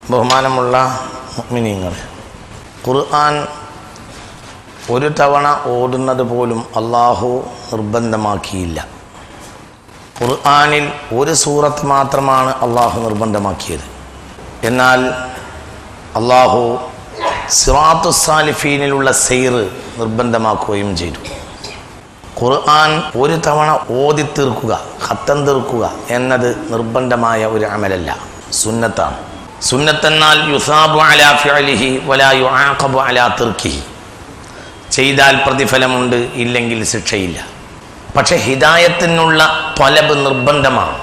ബഹുമാനമുള്ള മുഅ്മിനീങ്ങൾ ഖുർആൻ ഒരു തവണ ഓടുന്നത് പോലും അള്ളാഹു നിർബന്ധമാക്കിയില്ല ഖുർആനിൽ ഒരു സൂറത്ത് മാത്രമാണ് അള്ളാഹു നിർബന്ധമാക്കിയത് എന്നാൽ അള്ളാഹു സിറാത്തു സാലിഫീനിലുള്ള സെയ്ർ നിർബന്ധമാക്കുകയും ചെയ്തു ഖുർആൻ ഒരു തവണ ഓതി തീർക്കുക ഖത്തം തീർക്കുക എന്നത് നിർബന്ധമായ ഒരു അമലല്ല സുന്നത്താണ് സുന്നത്തെന്നാൽ യുസാബു അലാ ഫിഅലിഹി വലാ യുആഖബു അലാ തിർക്കിഹി ചെയ്താൽ പ്രതിഫലമുണ്ട് ഇല്ലെങ്കിൽ ശിക്ഷയില്ല പക്ഷെ ഹിദായത്തിനുള്ള ത്വലബ് നിർബന്ധമാണ്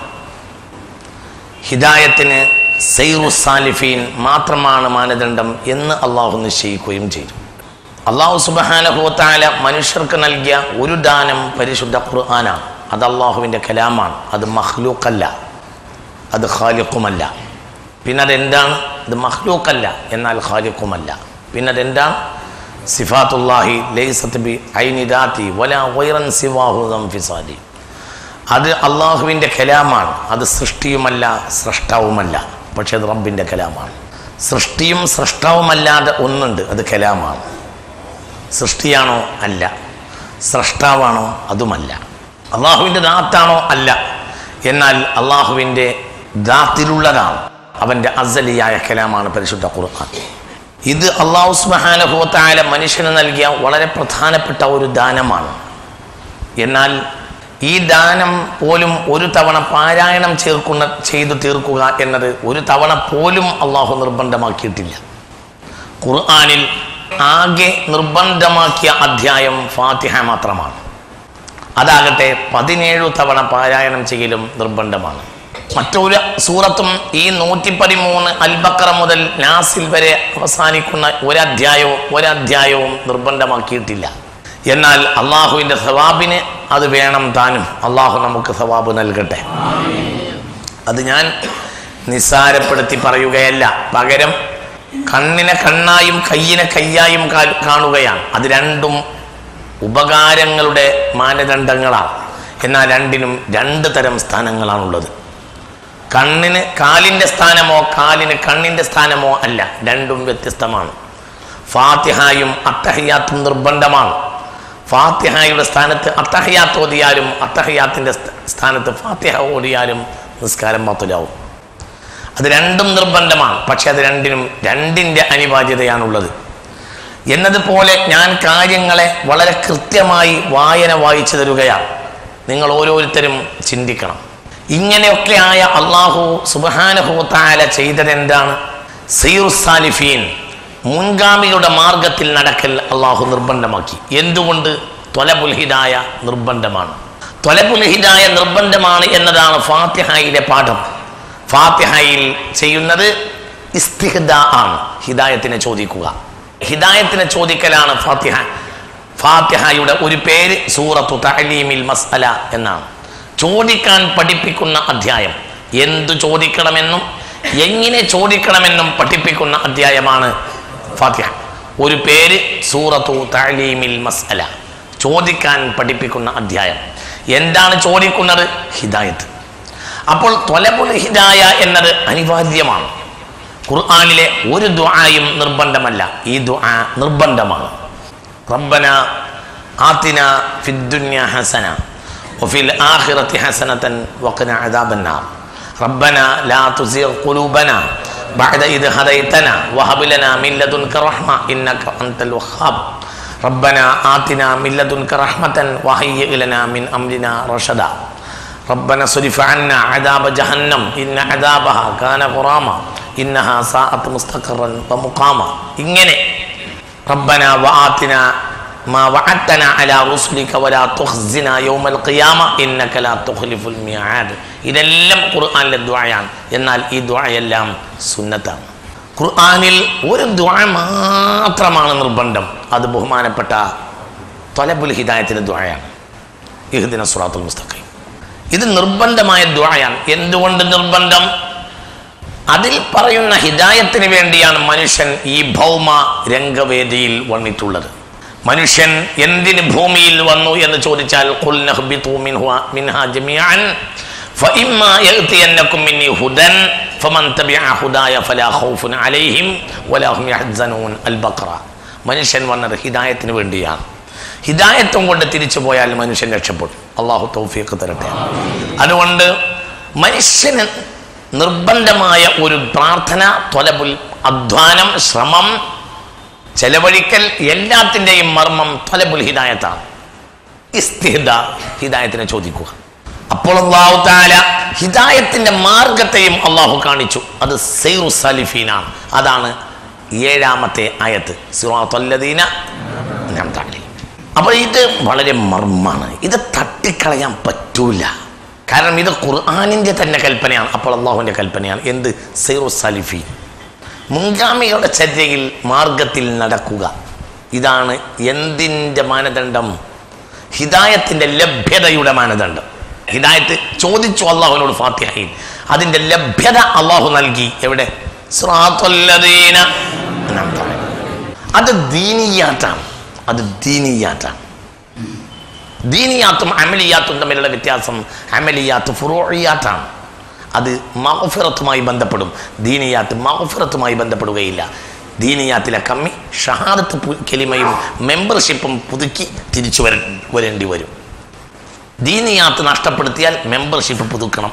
ഹിദായത്തിന് സൈറു സാലിഫീൻ മാത്രമാണ് മാനദണ്ഡം എന്ന് അള്ളാഹു നിശ്ചയിക്കുകയും ചെയ്തു അള്ളാഹു സുബഹാനഹുത്താല മനുഷ്യർക്ക് നൽകിയ ഒരു ദാനം പരിശുദ്ധ ഖുർആനാണ് അത് അള്ളാഹുവിൻ്റെ കലാമാണ് അത് മഹ്ലൂക്കല്ല അത് ഖാലിഖുമല്ല പിന്നെ അതെന്താണ് ഇത് മഹ്ലൂക്കല്ല എന്നാൽ ഖാലിഖുമല്ല പിന്നെ അതെന്താണ് സിഫാത്തുല്ലാഹി ലൈസത്ത് ബി ഐനിദാത്തി വല വൈറൻ സിവാഹു ഫിസാദി അത് അള്ളാഹുവിൻ്റെ കലാമാണ് അത് സൃഷ്ടിയുമല്ല സൃഷ്ടാവുമല്ല പക്ഷെ അത് റബ്ബിൻ്റെ കലാമാണ് സൃഷ്ടിയും സൃഷ്ടാവുമല്ലാതെ ഒന്നുണ്ട് അത് കലാമാണ് സൃഷ്ടിയാണോ അല്ല സൃഷ്ടാവാണോ അതുമല്ല അള്ളാഹുവിൻ്റെ ദാത്താണോ അല്ല എന്നാൽ അള്ളാഹുവിൻ്റെ ദാത്തിലുള്ളതാണ് അവൻ്റെ അസലിയായ കലാമാണ് പരിശുദ്ധ ഖുർആൻ ഇത് അള്ളാഹു സുബാനഹുത്തായ മനുഷ്യന് നൽകിയ വളരെ പ്രധാനപ്പെട്ട ഒരു ദാനമാണ് എന്നാൽ ഈ ദാനം പോലും ഒരു തവണ പാരായണം ചേർക്കുന്ന ചെയ്തു തീർക്കുക എന്നത് ഒരു തവണ പോലും അള്ളാഹു നിർബന്ധമാക്കിയിട്ടില്ല ഖുർആാനിൽ ആകെ നിർബന്ധമാക്കിയ അധ്യായം ഫാത്തിഹ മാത്രമാണ് അതാകട്ടെ പതിനേഴു തവണ പാരായണം ചെയ്യലും നിർബന്ധമാണ് മറ്റൊരു സൂറത്തും ഈ നൂറ്റി പതിമൂന്ന് അൽബക്കറ മുതൽ നാസിൽ വരെ അവസാനിക്കുന്ന ഒരധ്യായവും ഒരധ്യായവും നിർബന്ധമാക്കിയിട്ടില്ല എന്നാൽ അള്ളാഹുവിൻ്റെ സവാബിന് അത് വേണം താനും അള്ളാഹു നമുക്ക് സവാബ് നൽകട്ടെ അത് ഞാൻ നിസ്സാരപ്പെടുത്തി പറയുകയല്ല പകരം കണ്ണിനെ കണ്ണായും കയ്യിനെ കയ്യായും കാ- കാണുകയാണ് അത് രണ്ടും ഉപകാരങ്ങളുടെ മാനദണ്ഡങ്ങളാണ് എന്നാൽ രണ്ടിനും രണ്ട് തരം സ്ഥാനങ്ങളാണുള്ളത് കണ്ണിന് കാലിൻ്റെ സ്ഥാനമോ കാലിന് കണ്ണിൻ്റെ സ്ഥാനമോ അല്ല രണ്ടും വ്യത്യസ്തമാണ് ഫാത്തിഹായും അത്തഹയ്യാത്തും നിർബന്ധമാണ് ഫാത്തിഹായുടെ സ്ഥാനത്ത് അത്തഹയ്യാത്ത് ഓതിയാലും അത്തഹയ്യാത്തിൻ്റെ സ്ഥ- സ്ഥാനത്ത് ഫാത്തിഹ ഓടിയാലും നിസ്കാരം പത്തുലാവും അത് രണ്ടും നിർബന്ധമാണ് പക്ഷെ അത് രണ്ടിനും രണ്ടിൻ്റെ അനിവാര്യതയാണുള്ളത് എന്നതുപോലെ ഞാൻ കാര്യങ്ങളെ വളരെ കൃത്യമായി വായന വായിച്ചു തരുകയാണ് നിങ്ങൾ ഓരോരുത്തരും ചിന്തിക്കണം ഇങ്ങനെയൊക്കെ ആയ അള്ളാഹു സുബാനഹുത്താല ചെയ്തതെന്താണ് സീറുസാലിഫീൻ മുൻഗാമികളുടെ മാർഗത്തിൽ നടക്കൽ അള്ളാഹു നിർബന്ധമാക്കി എന്തുകൊണ്ട് ത്വലബുൽഹിദായ നിർബന്ധമാണ് ത്വലബുൽഹിദായ നിർബന്ധമാണ് എന്നതാണ് ഫാത്തിഹയിലെ പാഠം ഫാത്തിഹയിൽ ചെയ്യുന്നത് ഇസ്തിഹദ ആണ് ഹിദായത്തിനെ ചോദിക്കുക ഹിദായത്തിനെ ചോദിക്കലാണ് ഫാത്തിഹ ഫാത്തിഹയുടെ ഒരു പേര് സൂറത്തു തഹലീമിൽ മസ്അല എന്നാണ് ചോദിക്കാൻ പഠിപ്പിക്കുന്ന അധ്യായം എന്തു ചോദിക്കണമെന്നും എങ്ങനെ ചോദിക്കണമെന്നും പഠിപ്പിക്കുന്ന അധ്യായമാണ് ഫാത്തിഹ ഒരു പേര് സൂറത്തു തഹലീമിൽ മസ്അല ചോദിക്കാൻ പഠിപ്പിക്കുന്ന അധ്യായം എന്താണ് ചോദിക്കുന്നത് ഹിദായത്ത് അപ്പോൾ ത്വലബുൽ ഹിദായ എന്നത് അനിവാര്യമാണ് ഖുർആാനിലെ ഒരു ദുആയും നിർബന്ധമല്ല ഈ ദുആ നിർബന്ധമാണ് റബ്ബന ആത്തിന ഫിദ്ദുന്യ ഹസന وفي الآخرة حسنة وقنا عذاب النار ربنا لا تزغ قلوبنا بعد إذ هديتنا وهب لنا من لدنك رحمة إنك أنت الوهاب ربنا آتنا من لدنك رحمة وهيئ لنا من أمرنا رشدا ربنا صرف عنا عذاب جهنم إن عذابها كان غراما إنها ساءت مستقرا ومقاما ഇങ്ങനെ ربنا وآتنا ما وعدتنا على رسلك ولا تخزنا يوم القيامة إنك لا تخلف الميعاد ഇതെല്ലാം ഖുർആനിലെ ദുആയാണ് എന്നാൽ ഈ ദുആയെല്ലാം സുന്നത്താണ് ഖുർആനിൽ ഒരു ദുആ മാത്രമാണ് നിർബന്ധം അത് ബഹുമാനപ്പെട്ട തൊലബുൽ ഹിദായത്തിൻ്റെ ദുആയാണ് ഇഹ്ദിന സുറാത്തുൽ മുസ്തഖീം ഇത് നിർബന്ധമായ ദ്വായാണ് എന്തുകൊണ്ട് നിർബന്ധം അതിൽ പറയുന്ന ഹിദായത്തിന് വേണ്ടിയാണ് മനുഷ്യൻ ഈ ഭൗമ രംഗവേദിയിൽ വന്നിട്ടുള്ളത് മനുഷ്യൻ എന്തിന് ഭൂമിയിൽ വന്നു എന്ന് ചോദിച്ചാൽ ഖുൽ നഹ്ബിതു മിൻഹുവ- മിൻഹാ ജമീഅൻ ഫഇമ്മാ യഅ്തിയന്നകും മിന്നി ഹുദൻ ഫമൻ തബിഅ ഹുദായ ഫലാ ഖൗഫുൻ അലൈഹിം വലാ ഹും യഹ്സനൂൻ അൽ ബഖറ മനുഷ്യൻ വന്നത് ഹിദായത്തിന് വേണ്ടിയാണ് ഹിദായത്വം കൊണ്ട് തിരിച്ചു പോയാൽ മനുഷ്യൻ രക്ഷപ്പെടും അള്ളാഹു തൗഫീഖ് തരട്ടെ അതുകൊണ്ട് മനുഷ്യന് നിർബന്ധമായ ഒരു പ്രാർത്ഥന തൊലബുൽ അധ്വാനം ശ്രമം ചെലവഴിക്കൽ എല്ലാത്തിൻ്റെയും മർമ്മം തൊലബുൽ ഹിദായത്താണ് ഇസ്തിഹദ ഹിദായത്തിനെ ചോദിക്കുക അപ്പോൾ അള്ളാഹു താല ഹിദായത്തിന്റെ മാർഗത്തെയും അള്ളാഹു കാണിച്ചു അത് സൈറു സലിഫീനാണ് അതാണ് ഏഴാമത്തെ ആയത്ത് സിറാത്തല്ലദീന അൻഅംത അലൈഹിം. അപ്പോൾ ഇത് വളരെ മർമ്മാണ് ഇത് തട്ടിക്കളയാൻ പറ്റൂല കാരണം ഇത് ഖുർആാനിൻ്റെ തന്നെ കൽപ്പനയാണ് അപ്പോൾ അള്ളാഹുവിൻ്റെ കൽപ്പനയാണ് എന്ത് സൈറു സലിഫീൻ മുൻഗാമികളുടെ ചര്യയിൽ മാർഗത്തിൽ നടക്കുക ഇതാണ് എന്തിൻ്റെ മാനദണ്ഡം ഹിദായത്തിൻ്റെ ലഭ്യതയുടെ മാനദണ്ഡം ഹിദായത്ത് ചോദിച്ചു അള്ളാഹുവിനോട് ഫാത്തിഹയിൽ അതിൻ്റെ ലഭ്യത അള്ളാഹു നൽകി എവിടെ സ്രാത്തുല്ലദീന അൻഅംത അലൈഹിം. അത് ദീനിയാറ്റാണ് അത് ദീനിയാറ്റാണ് ദീനിയാത്തും അമലിയാത്തും തമ്മിലുള്ള വ്യത്യാസം അമലിയാത്ത് ഫുറോഴിയാത്താണ് അത് മഹഫിറത്തുമായി ബന്ധപ്പെടും ദീനിയാത്ത് മഹഫിറത്തുമായി ബന്ധപ്പെടുകയില്ല ദീനിയാത്തിലെ കമ്മി ഷഹാദത്ത് പു- കെലിമയും മെമ്പർഷിപ്പും പുതുക്കി തിരിച്ചു വര വരേണ്ടി വരും ദീനിയാത്ത് നഷ്ടപ്പെടുത്തിയാൽ മെമ്പർഷിപ്പ് പുതുക്കണം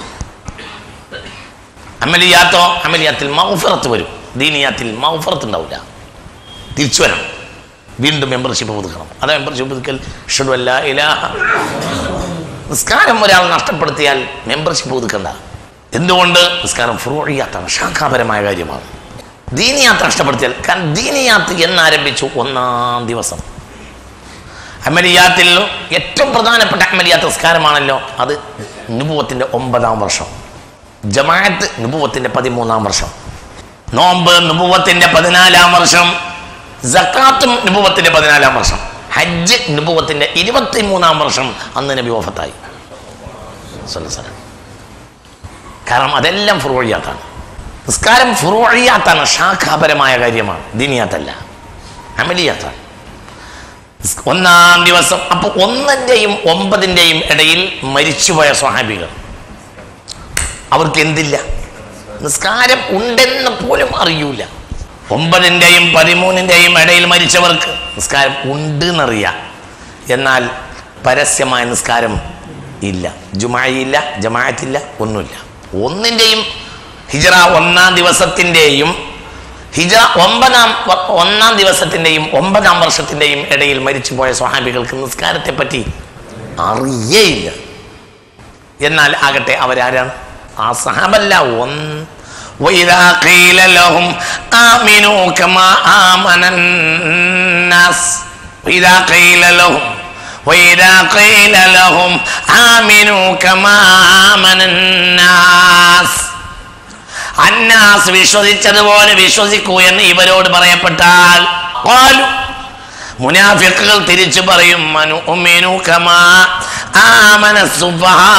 അമലിയാത്തോ അമലിയാത്തിൽ മഹഫിറത്ത് വരും ദീനിയാത്തിൽ മഹഫിറത്ത് ഉണ്ടാവില്ല തിരിച്ചു വരണം വീണ്ടും മെമ്പർഷിപ്പ് പുതുക്കണം അതാ മെമ്പർഷിപ്പ് പുതുക്കൽ ഷഡു അല്ല ഇലാഹ നിസ്കാരം ഒരാൾ നഷ്ടപ്പെടുത്തിയാൽ മെമ്പർഷിപ്പ് പുതുക്കണ്ട എന്തുകൊണ്ട് നിസ്കാരം ഫ്രോഴിയാത്താണ് ശാഖാപരമായ കാര്യമാണ് ദീനിയാത്ത് നഷ്ടപ്പെടുത്തിയാൽ കാരണം ദീനിയാത്ത് എന്നാരംഭിച്ചു ഒന്നാം ദിവസം അമലിയാത്തിൽ ഏറ്റവും പ്രധാനപ്പെട്ട അമലിയാത്ത് നിസ്കാരമാണല്ലോ അത് നുപുവത്തിൻ്റെ ഒമ്പതാം വർഷം ജമാഅത്ത് നുപുവത്തിൻ്റെ പതിമൂന്നാം വർഷം നോമ്പ് നുപുവത്തിൻ്റെ പതിനാലാം വർഷം സക്കാത്തും നുപുവത്തിൻ്റെ പതിനാലാം വർഷം ഹജ്ജ് നുപുവത്തിൻ്റെ ഇരുപത്തി മൂന്നാം വർഷം അന്ന് നബി വഫത്തായി സല്ലല്ലാഹു കാരണം അതെല്ലാം ഫുറോഴിയാത്താണ് നിസ്കാരം ഫുറോഴിയാത്താണ് ശാഖാപരമായ കാര്യമാണ് ദീനിയാത്തല്ല അമലിയാത്താണ് ഒന്നാം ദിവസം അപ്പൊ ഒന്നിൻ്റെയും ഒമ്പതിൻ്റെയും ഇടയിൽ മരിച്ചുപോയ സ്വഹാബികൾ അവർക്ക് എന്തില്ല നിസ്കാരം ഉണ്ടെന്ന് പോലും അറിയൂല ഒമ്പതിൻ്റെയും പതിമൂന്നിൻ്റെയും ഇടയിൽ മരിച്ചവർക്ക് നിസ്കാരം ഉണ്ട് എന്നറിയാം എന്നാൽ പരസ്യമായ നിസ്കാരം ഇല്ല ജുമായില്ല ജമാഅത്തില്ല ഒന്നുമില്ല ഒന്നിൻ്റെയും ഹിജറ ഒന്നാം ദിവസത്തിൻ്റെയും ഹിജ ഒമ്പതാം വ- ഒന്നാം ദിവസത്തിൻ്റെയും ഒമ്പതാം വർഷത്തിൻ്റെയും ഇടയിൽ മരിച്ചുപോയ സ്വഹാബികൾക്ക് നിസ്കാരത്തെ പറ്റി അറിയേയില്ല എന്നാൽ ആകട്ടെ അവരാരാണ് ആ സഹാബല്ല ഒന്ന് وإذا قيل لهم آمنوا كما آمن الناس وإذا قيل لهم وإذا قيل لهم آمنوا كما آمن الناس അന്നാസ് വിശ്വസിച്ചതുപോലെ വിശ്വസിക്കൂ എന്ന് ഇവരോട് പറയപ്പെട്ടാൽ ഖാലു മുനാഫിക്കുകൾ തിരിച്ചു പറയും മനു ഉമ്മിനു കമാ ആമന സുഫഹാ.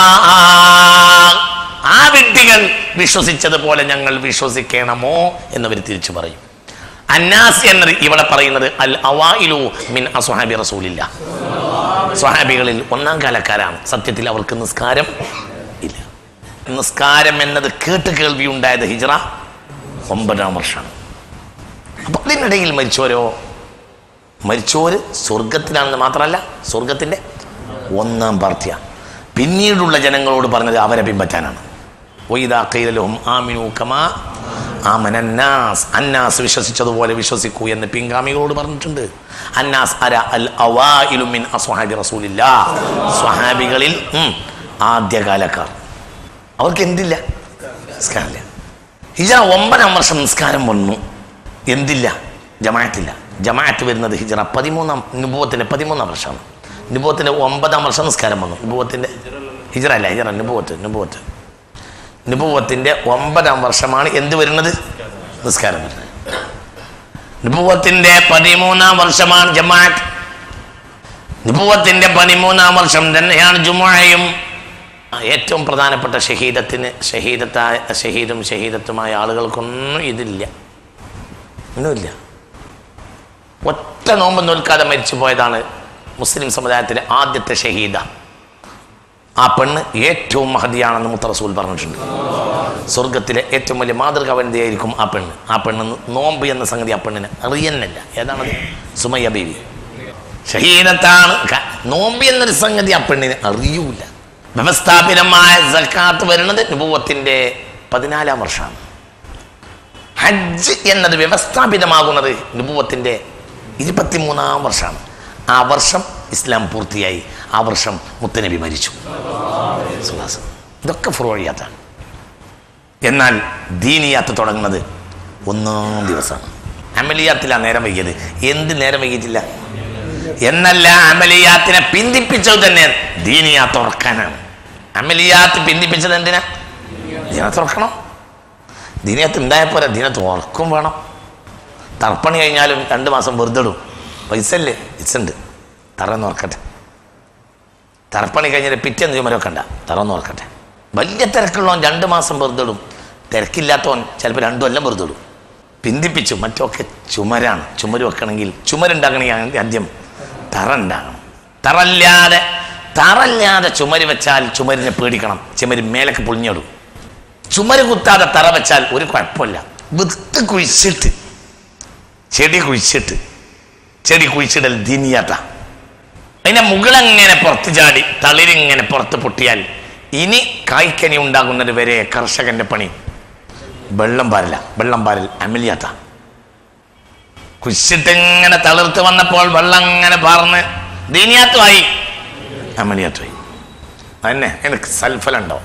ആ വ്യക്തികൾ വിശ്വസിച്ചതുപോലെ ഞങ്ങൾ വിശ്വസിക്കണമോ എന്നവർ തിരിച്ചു പറയും അന്നാസ് എന്നത് ഇവിടെ പറയുന്നത് അൽ അവായിലു മിൻ അസ്ഹാബി റസൂലില്ല സ്വഹാബികളിൽ ഒന്നാം കാലക്കാരാണ് സത്യത്തിൽ അവർക്ക് നിസ്കാരം ഇല്ല നിസ്കാരം എന്നത് കേട്ട് കേൾവി ഉണ്ടായത് ഹിജറ ഒമ്പതാം വർഷമാണ് അപ്പൊ അതിനിടയിൽ മരിച്ചോരോ മരിച്ചോര് സ്വർഗത്തിലാണെന്ന് മാത്രമല്ല സ്വർഗത്തിന്റെ ഒന്നാം പാർട്ടിയ പിന്നീടുള്ള ജനങ്ങളോട് പറഞ്ഞത് അവരെ പിൻപറ്റാനാണ് വൈദാ ഖീലലഹും ആമിനു കമാ ആമനന്നാസ് അന്നാസ് വിശ്വസിച്ചതുപോലെ വിശ്വസിക്കൂ എന്ന് പിൻഗാമികളോട് പറഞ്ഞിട്ടുണ്ട് അന്നാസ് അര അൽ അവായിലു മിൻ അസ്വഹാബി റസൂലില്ലാ സ്വഹാബികളിൽ ഉം, ആദ്യകാലക്കാർ അവർക്ക് എന്തില്ല നിസ്കാരമില്ല ഹിജ ഒമ്പതാം വർഷം നിസ്കാരം വന്നു എന്തില്ല ജമാഅത്തില്ല ജമാഅത്ത് വരുന്നത് ഹിജറ പതിമൂന്നാം നുബൂവത്തിൻ്റെ പതിമൂന്നാം വർഷമാണ് നുബൂവത്തിൻ്റെ ഒമ്പതാം വർഷം നിസ്കാരം വന്നു നുബൂവത്തിൻ്റെ ഹിജറ അല്ല ഹിജറ നുബൂവത്ത് നുബൂവത്ത് നുബൂവത്തിൻ്റെ ഒമ്പതാം വർഷമാണ് എന്ത് വരുന്നത് നിസ്കാരം വരുന്നത് നുബൂവത്തിൻ്റെ പതിമൂന്നാം വർഷമാണ് ജമാഅത്ത് നുബൂവത്തിൻ്റെ പതിമൂന്നാം വർഷം തന്നെയാണ് ജുമുഅയും ഏറ്റവും പ്രധാനപ്പെട്ട ഷഹീദത്തിന് ഷഹീദത്തായ ഷഹീദും ഷഹീദത്തുമായ ആളുകൾക്കൊന്നും ഇതില്ല ഒന്നുമില്ല ഒറ്റ നോമ്പ് നോൽക്കാതെ മരിച്ചു പോയതാണ് മുസ്ലിം സമുദായത്തിലെ ആദ്യത്തെ ഷഹീദ ആ പെണ്ണ് ഏറ്റവും മഹതിയാണെന്ന് മുത്ത റസൂൽ പറഞ്ഞിട്ടുണ്ട് സ്വർഗത്തിലെ ഏറ്റവും വലിയ മാതൃക വനിതയായിരിക്കും ആ പെണ്ണ് ആ പെണ്ണ് നോമ്പ് എന്ന സംഗതി ആ പെണ്ണിന് അറിയുന്നില്ല ഏതാണത് സുമയ്യ ബീവി ഷഹീദത്താണ് ക- നോമ്പ് എന്നൊരു സംഗതി ആ പെണ്ണിന് അറിയൂല വ്യവസ്ഥാപിതമായ സക്കാത്ത് വരുന്നത് നുപൂവത്തിൻ്റെ പതിനാലാം വർഷമാണ് ഹജ്ജ് എന്നത് വ്യവസ്ഥാപിതമാകുന്നത് നുപൂവത്തിൻ്റെ ഇരുപത്തിമൂന്നാം വർഷമാണ് ആ വർഷം ഇസ്ലാം പൂർത്തിയായി ആ വർഷം മുത്തനബി മരിച്ചു സുഹാസം. ഇതൊക്കെ ഫുറോഴിയാത്താണ് എന്നാൽ ദീനിയാത്ത് തുടങ്ങുന്നത് ഒന്നാം ദിവസമാണ് അമലിയാത്തിലാണ് നേരം വൈകിയത് എന്ത് നേരം വൈകിയിട്ടില്ല എന്നല്ല അമലിയാത്തിനെ പിന്തിപ്പിച്ചത് തന്നെ ദീനിയാത്ത് ഉറക്കാനാണ് അമലിയാത്ത് പിന്തിപ്പിച്ചത് എന്തിനാ ദീനത്ത് ഉറക്കണം ദീനത്ത് ഉണ്ടായപ്പോലെ ദീനത്ത് ഉറക്കും വേണം തർപ്പണി കഴിഞ്ഞാലും രണ്ട് മാസം വെറുതെ ഇടും പൈസ അല്ലേ പൈസ ഉണ്ട് തറന്ന് ഉറക്കട്ടെ തർപ്പണി കഴിഞ്ഞാൽ പിറ്റേന്ന് ചുമരൊക്കെ ഉണ്ടാ തറന്ന് ഉറക്കട്ടെ വലിയ തിരക്കുള്ളവൻ രണ്ട് മാസം വെറുതെ ഇടും തിരക്കില്ലാത്തവൻ ചിലപ്പോൾ രണ്ടു കൊല്ലം വെറുതെ ഇടും പിന്തിപ്പിച്ചു മറ്റൊക്കെ ചുമരാണ് ചുമര് വെക്കണമെങ്കിൽ ചുമരുണ്ടാക്കണമെങ്കിൽ ആദ്യം തറ ഉണ്ടാകണം തറല്ലാതെ തറല്ലാതെ ചുമര് വെച്ചാൽ ചുമരിനെ പേടിക്കണം ചുമര് മേലൊക്കെ പൊളിഞ്ഞിടും ചുമര് കുത്താതെ തറ വെച്ചാൽ ഒരു കുഴപ്പമില്ല വിത്ത് കുഴിച്ചിട്ട് ചെടി കുഴിച്ചിട്ട് ചെടി കുഴിച്ചിടൽ ദീനിയാത്ത അതിന്റെ മുകളങ്ങനെ പുറത്ത് ചാടി തളിരിങ്ങനെ പുറത്ത് പൊട്ടിയാൽ ഇനി കായ്ക്കനി ഉണ്ടാകുന്നത് വരെ കർഷകന്റെ പണി വെള്ളം പാരില്ല വെള്ളം പാരൽ അമലിയാത്ത കുശിട്ടിങ്ങനെ തളിർത്ത് വന്നപ്പോൾ വെള്ളം അങ്ങനെ പാർന്ന് ദീനിയാത്തുമായി അമലിയാത്തുമായി അതന്നെ എനിക്ക് സൽഫലുണ്ടോ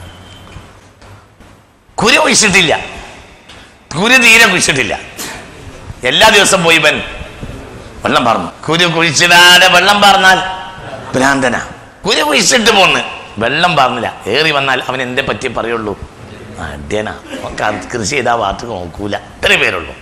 കുരു കുഴിച്ചിട്ടില്ല കുരു തീരെ കുഴിച്ചിട്ടില്ല എല്ലാ ദിവസം പോയി ഇവൻ വെള്ളം പാർന്നു കുരു കുഴിച്ചിടാതെ വെള്ളം പാർന്നാൽ ഭ്രാന്തന കുരു കുഴിച്ചിട്ട് പോന്ന് വെള്ളം പാർന്നില്ല ഏറി വന്നാൽ അവൻ എന്തേ പറ്റി പറയുള്ളൂ അഡ്യനാ കൃഷി ചെയ്താ ഭാഗത്ത് നോക്കൂല ഇത്രയും പേരുള്ളൂ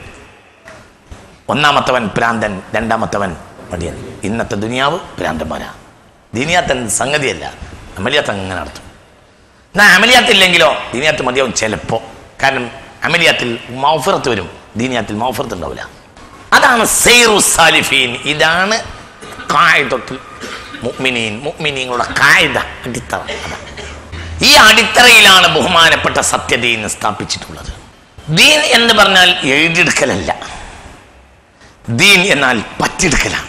ഒന്നാമത്തവൻ ഭ്രാന്തൻ രണ്ടാമത്തവൻ മടിയൻ ഇന്നത്തെ ദുനിയാവ് ഭ്രാന്തന്മാരാ ദീനിയാത്തൻ സംഗതിയല്ല അമലിയാത്ത് അങ്ങനെ നടത്തും എന്നാ അമലിയാത്തില്ലെങ്കിലോ ദീനിയാത്ത് മതിയാവും ചിലപ്പോ കാരണം അമലിയാത്തിൽ മൗഫിറത്ത് വരും ദീനിയാത്തിൽ മൗഫിറത്ത് ഉണ്ടാവില്ല അതാണ് സൈറു സാലിഫീൻ ഇതാണ് കായിദത്തുൽ മുഅ്മിനീൻ മുഅ്മിനീങ്ങളുടെ കായിദ അടിത്തറ അതാണ്. ഈ അടിത്തറയിലാണ് ബഹുമാനപ്പെട്ട സത്യദീൻ സ്ഥാപിച്ചിട്ടുള്ളത് ദീൻ എന്ന് പറഞ്ഞാൽ എഴുതിയെടുക്കലല്ല ദീൻ എന്നാൽ പറ്റിയെടുക്കലാണ്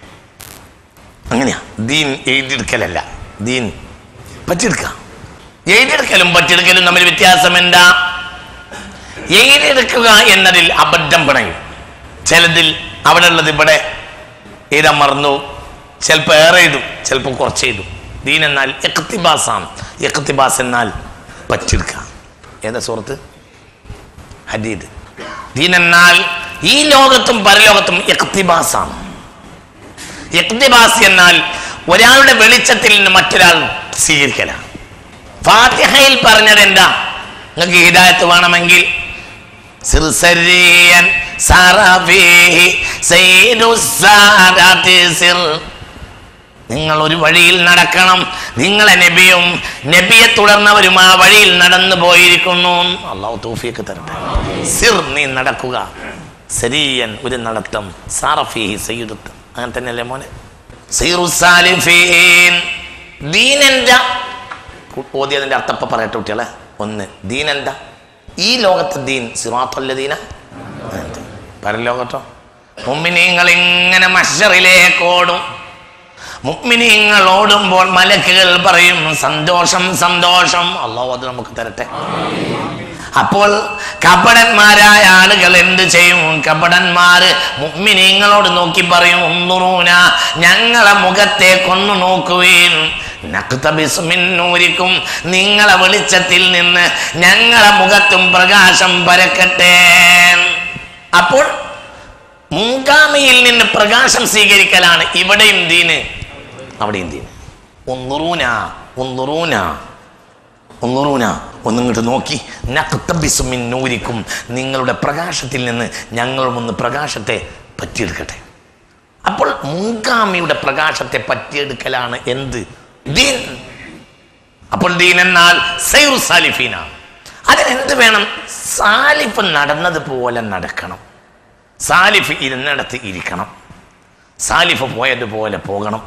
അങ്ങനെയാ ദീൻ എഴുതിയെടുക്കലല്ല ദീൻ പറ്റിയെടുക്കാം എഴുതിയെടുക്കലും പറ്റിയെടുക്കലും തമ്മിൽ വ്യത്യാസം എന്താ എഴുതിയെടുക്കുക എന്നതിൽ അബദ്ധം പിണയും ചിലതിൽ അവിടെ ഉള്ളത് ഇവിടെ എഴുതാൻ മറന്നു ചിലപ്പോൾ ഏറെ എഴുതും ചിലപ്പോൾ കുറച്ച് എഴുതും ദീൻ എന്നാൽ എക്തിബാസാണ് എക്തിബാസ് എന്നാൽ പറ്റിയെടുക്കുക ഏതാ സുഹൃത്ത് ഹദീദ് ദീൻ എന്നാൽ ഈ ലോകത്തും പരലോകത്തും എക്തിബാസാണ് എക്തിബാസ് എന്നാൽ ഒരാളുടെ വെളിച്ചത്തിൽ നിന്ന് മറ്റൊരാൾ സ്വീകരിക്കലാണ് ഫാത്തിഹയിൽ പറഞ്ഞത് എന്താ നിങ്ങൾക്ക് ഹിദായത്ത് വേണമെങ്കിൽ സിർസരിയൻ സറഫീഹി സയ്യിദുസ്സാദാത്തി സിർ നിങ്ങൾ ഒരു വഴിയിൽ നടക്കണം നിങ്ങളെ നബിയും നബിയെ തുടർന്നവരും ആ വഴിയിൽ നടന്നു പോയിരിക്കുന്നു അള്ളാഹു തൗഫീക്ക് തരട്ടെ സിർ നീ നടക്കുക സരിയൻ ഒരു നടത്തം സാറഫീഹി സയ്യിദുത്ത് അങ്ങനെ തന്നെയല്ലേ മോനെ സീറുസാലിഫീൻ ദീനെന്താ ഓതിയതിന്റെ അർത്ഥപ്പ പറയട്ടെ കുട്ടികളെ ഒന്ന് ദീനെന്താ ഈ ലോകത്തെ ദീൻ സിറാത്തല്ലദീന പരലോകത്തോ മുമ്മിനീങ്ങൾ ഇങ്ങനെ മഷറിലേക്ക് ഓടും മുഗ്മിനീങ്ങൾ ഓടുമ്പോൾ മലക്കുകൾ പറയും സന്തോഷം സന്തോഷം അള്ളാഹു അത് നമുക്ക് തരട്ടെ അപ്പോൾ കപടന്മാരായ ആളുകൾ എന്ത് ചെയ്യും കപടന്മാര് മുഗ്മിനീങ്ങളോട് നോക്കി പറയും ഒന്നുറൂന ഞങ്ങളെ മുഖത്തേക്കൊന്നു നോക്കുവീൻ നക്തബിസ്മിന്നൂരിക്കും നിങ്ങളെ വെളിച്ചത്തിൽ നിന്ന് ഞങ്ങളെ മുഖത്തും പ്രകാശം പരക്കട്ടെ അപ്പോൾ മുൻഗാമിയിൽ നിന്ന് പ്രകാശം സ്വീകരിക്കലാണ് ഇവിടെയും ദീന് അവിടെയും ദീന് ഒന്നുറൂന ഒന്നുറൂന ഒന്നുറൂന ഒന്നിങ്ങോട്ട് നോക്കി നക്തബിസുമിൻ നൂരിക്കും നിങ്ങളുടെ പ്രകാശത്തിൽ നിന്ന് ഞങ്ങളും ഒന്ന് പ്രകാശത്തെ പറ്റിയെടുക്കട്ടെ അപ്പോൾ മുൻഗാമിയുടെ പ്രകാശത്തെ പറ്റിയെടുക്കലാണ് എന്ത് ദീൻ അപ്പോൾ ദീൻ എന്നാൽ സൈറു സാലിഫീനാണ് അതിനെന്ത് വേണം സാലിഫ് നടന്നതുപോലെ നടക്കണം സാലിഫ് ഇരുന്നിടത്ത് ഇരിക്കണം സാലിഫ് പോയതുപോലെ പോകണം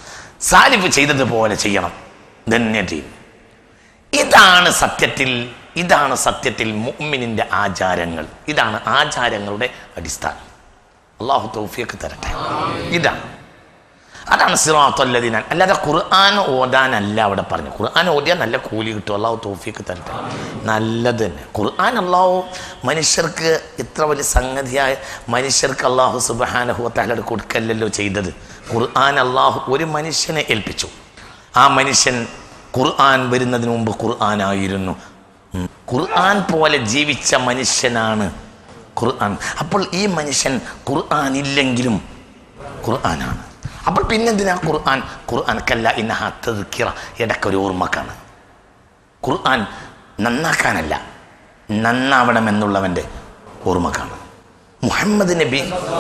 സാലിഫ് ചെയ്തതുപോലെ ചെയ്യണം ധന്യ ടീം ഇതാണ് സത്യത്തിൽ ഇതാണ് സത്യത്തിൽ മുഅ്മിനിന്റെ ആചാരങ്ങൾ ഇതാണ് ആചാരങ്ങളുടെ അടിസ്ഥാനം അള്ളാഹു തൗഫിയൊക്കെ തരട്ടെ ഇതാണ് അതാണ് സിറാത്തല്ലതിനാൻ അല്ലാതെ ഖുർആൻ ഓതാനല്ല അവിടെ പറഞ്ഞു ഖുർആൻ ഓതിയാൽ നല്ല കൂലി കിട്ടും അള്ളാഹു തോഫിക്ക് തരട്ടെ നല്ലത് തന്നെ ഖുർആൻ അള്ളാഹു മനുഷ്യർക്ക് ഇത്ര വലിയ സംഗതിയായ മനുഷ്യർക്ക് അള്ളാഹു സുബാനഹുവത്താലയുടെ കൊടുക്കല്ലല്ലോ ചെയ്തത് ഖുർആൻ അള്ളാഹു ഒരു മനുഷ്യനെ ഏൽപ്പിച്ചു ആ മനുഷ്യൻ ഖുർആൻ വരുന്നതിന് മുമ്പ് ഖുർആനായിരുന്നു ഉം. ഖുർആൻ പോലെ ജീവിച്ച മനുഷ്യനാണ് ഖുർആൻ അപ്പോൾ ഈ മനുഷ്യൻ ഖുർആൻ ഇല്ലെങ്കിലും ഖുർആനാണ് അപ്പോൾ പിന്നെന്തിനാ ഖുർആൻ ഖുർആൻ കല്ല ഇന്നഹ തദ്ക്കിറ ഇടയ്ക്കൊരു ഓർമ്മക്കാണ് ഖുർആൻ നന്നാക്കാനല്ല നന്നാവണമെന്നുള്ളവൻ്റെ ഓർമ്മക്കാണ് മുഹമ്മദ് നബി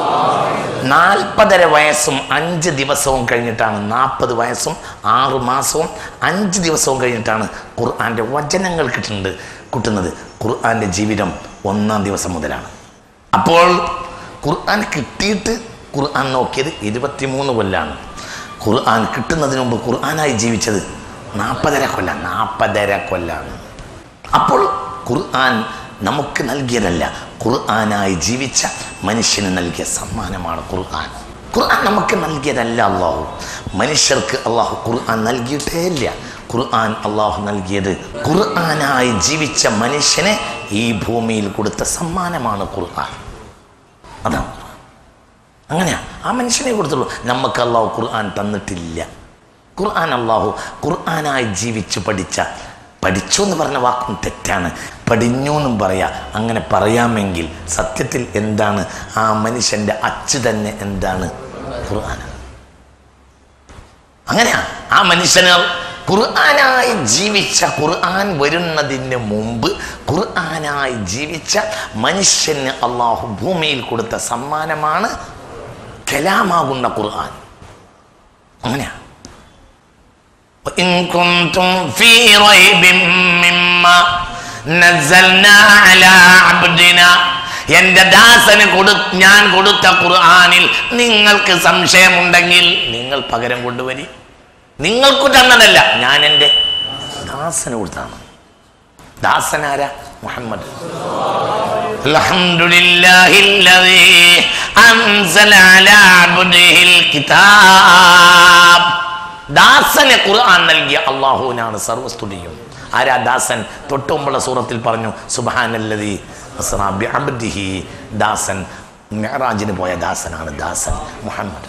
നാൽപ്പതര വയസ്സും അഞ്ച് ദിവസവും കഴിഞ്ഞിട്ടാണ് നാൽപ്പത് വയസ്സും ആറ് മാസവും അഞ്ച് ദിവസവും കഴിഞ്ഞിട്ടാണ് ഖുർആൻ്റെ വചനങ്ങൾ കിട്ടുന്നത് കിട്ടുന്നത് ഖുർആൻ്റെ ജീവിതം ഒന്നാം ദിവസം മുതലാണ് അപ്പോൾ ഖുർആൻ കിട്ടിയിട്ട് ഖുർആൻ നോക്കിയത് ഇരുപത്തിമൂന്ന് കൊല്ലാണ് ഖുർആൻ കിട്ടുന്നതിന് മുമ്പ് ഖുർആനായി ജീവിച്ചത് നാൽപ്പതര കൊല്ലം നാൽപ്പതര കൊല്ലാണ് അപ്പോൾ ഖുർആൻ നമുക്ക് നൽകിയതല്ല ഖുർആനായി ജീവിച്ച മനുഷ്യന് നൽകിയ സമ്മാനമാണ് ഖുർആൻ ഖുർആൻ നമുക്ക് നൽകിയതല്ല അള്ളാഹു മനുഷ്യർക്ക് അള്ളാഹു ഖുർആൻ നൽകിയിട്ടേ ഇല്ല ഖുർആൻ അള്ളാഹു നൽകിയത് ഖുർആനായി ജീവിച്ച മനുഷ്യനെ ഈ ഭൂമിയിൽ കൊടുത്ത സമ്മാനമാണ് ഖുർആൻ അതാണ് അങ്ങനെയാ ആ മനുഷ്യനെ കൊടുത്തുള്ളൂ നമുക്ക് അള്ളാഹു ഖുർആൻ തന്നിട്ടില്ല ഖുർആൻ അള്ളാഹു ഖുർആനായി ജീവിച്ചു പഠിച്ച പഠിച്ചു എന്ന് പറഞ്ഞ വാക്കും തെറ്റാണ് പഠിഞ്ഞു എന്നും പറയാ അങ്ങനെ പറയാമെങ്കിൽ സത്യത്തിൽ എന്താണ് ആ മനുഷ്യന്റെ അച്ച് തന്നെ എന്താണ് ഖുർആൻ അങ്ങനെയാ ആ മനുഷ്യന് ഖുർആനായി ജീവിച്ച ഖുർആൻ വരുന്നതിന് മുമ്പ് ഖുർആനായി ജീവിച്ച മനുഷ്യന് അള്ളാഹു ഭൂമിയിൽ കൊടുത്ത സമ്മാനമാണ് കലാമാകുന്ന ഖുർആൻ അങ്ങനെയാ وإن كنتم في ريب مما نزلنا على عبدنا എന്റെ ദാസന് കൊടു ഞാൻ കൊടുത്ത ഖുർആനിൽ നിങ്ങൾക്ക് സംശയമുണ്ടെങ്കിൽ നിങ്ങൾ പകരം കൊണ്ടുവരി നിങ്ങൾക്ക് തന്നതല്ല ഞാൻ എൻ്റെ ദാസന് കൊടുത്താണ് ദാസനാരാ മുഹമ്മദ് الحمد لله الذي أنزل على عبده الكتاب ദാസനെ ഖുർആൻ നൽകിയ അള്ളാഹുവിനാണ് സർവസ്തുതിയും ആരാ ദാസൻ തൊട്ടുമുമ്പുള്ള സൂറത്തിൽ പറഞ്ഞു സുബാനല്ലതി അബ്ദിഹി ദാസൻ മെഹറാജിന് പോയ ദാസനാണ് ദാസൻ മുഹമ്മദ്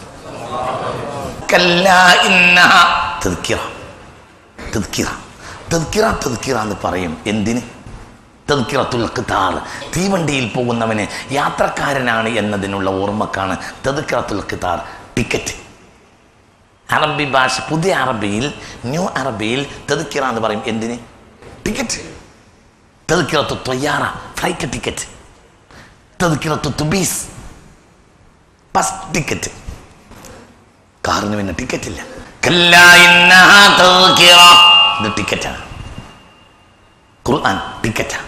കല്ലാ ഇന്നഹ തദ്ക്കിറ തദ്ക്കിറ തദ്ക്കിറ തദ്ക്കിറ എന്ന് പറയും എന്തിന് തദ്ക്കിറത്തുൽ ഖിതാർ തീവണ്ടിയിൽ പോകുന്നവന് യാത്രക്കാരനാണ് എന്നതിനുള്ള ഓർമ്മക്കാണ് തദ്ക്കിറത്തുൽ ഖിതാർ ടിക്കറ്റ് അറബി ഭാഷ പുതിയ അറബിയിൽ ന്യൂ അറബിയിൽ തെതുക്കിറ എന്ന് പറയും എന്തിന് ടിക്കറ്റ് തെതുക്കിറത്ത് തൊയ്യാറ ഫ്ലൈറ്റ് ടിക്കറ്റ് തെതുക്കിറത്ത് തുബീസ് ബസ് ടിക്കറ്റ് കാറിന് പിന്നെ ടിക്കറ്റ് ഇല്ല കല്ലാ ഇന്നഹാ തദ്കിറ. ഇത് ടിക്കറ്റാണ് ഖുർആൻ ടിക്കറ്റാണ്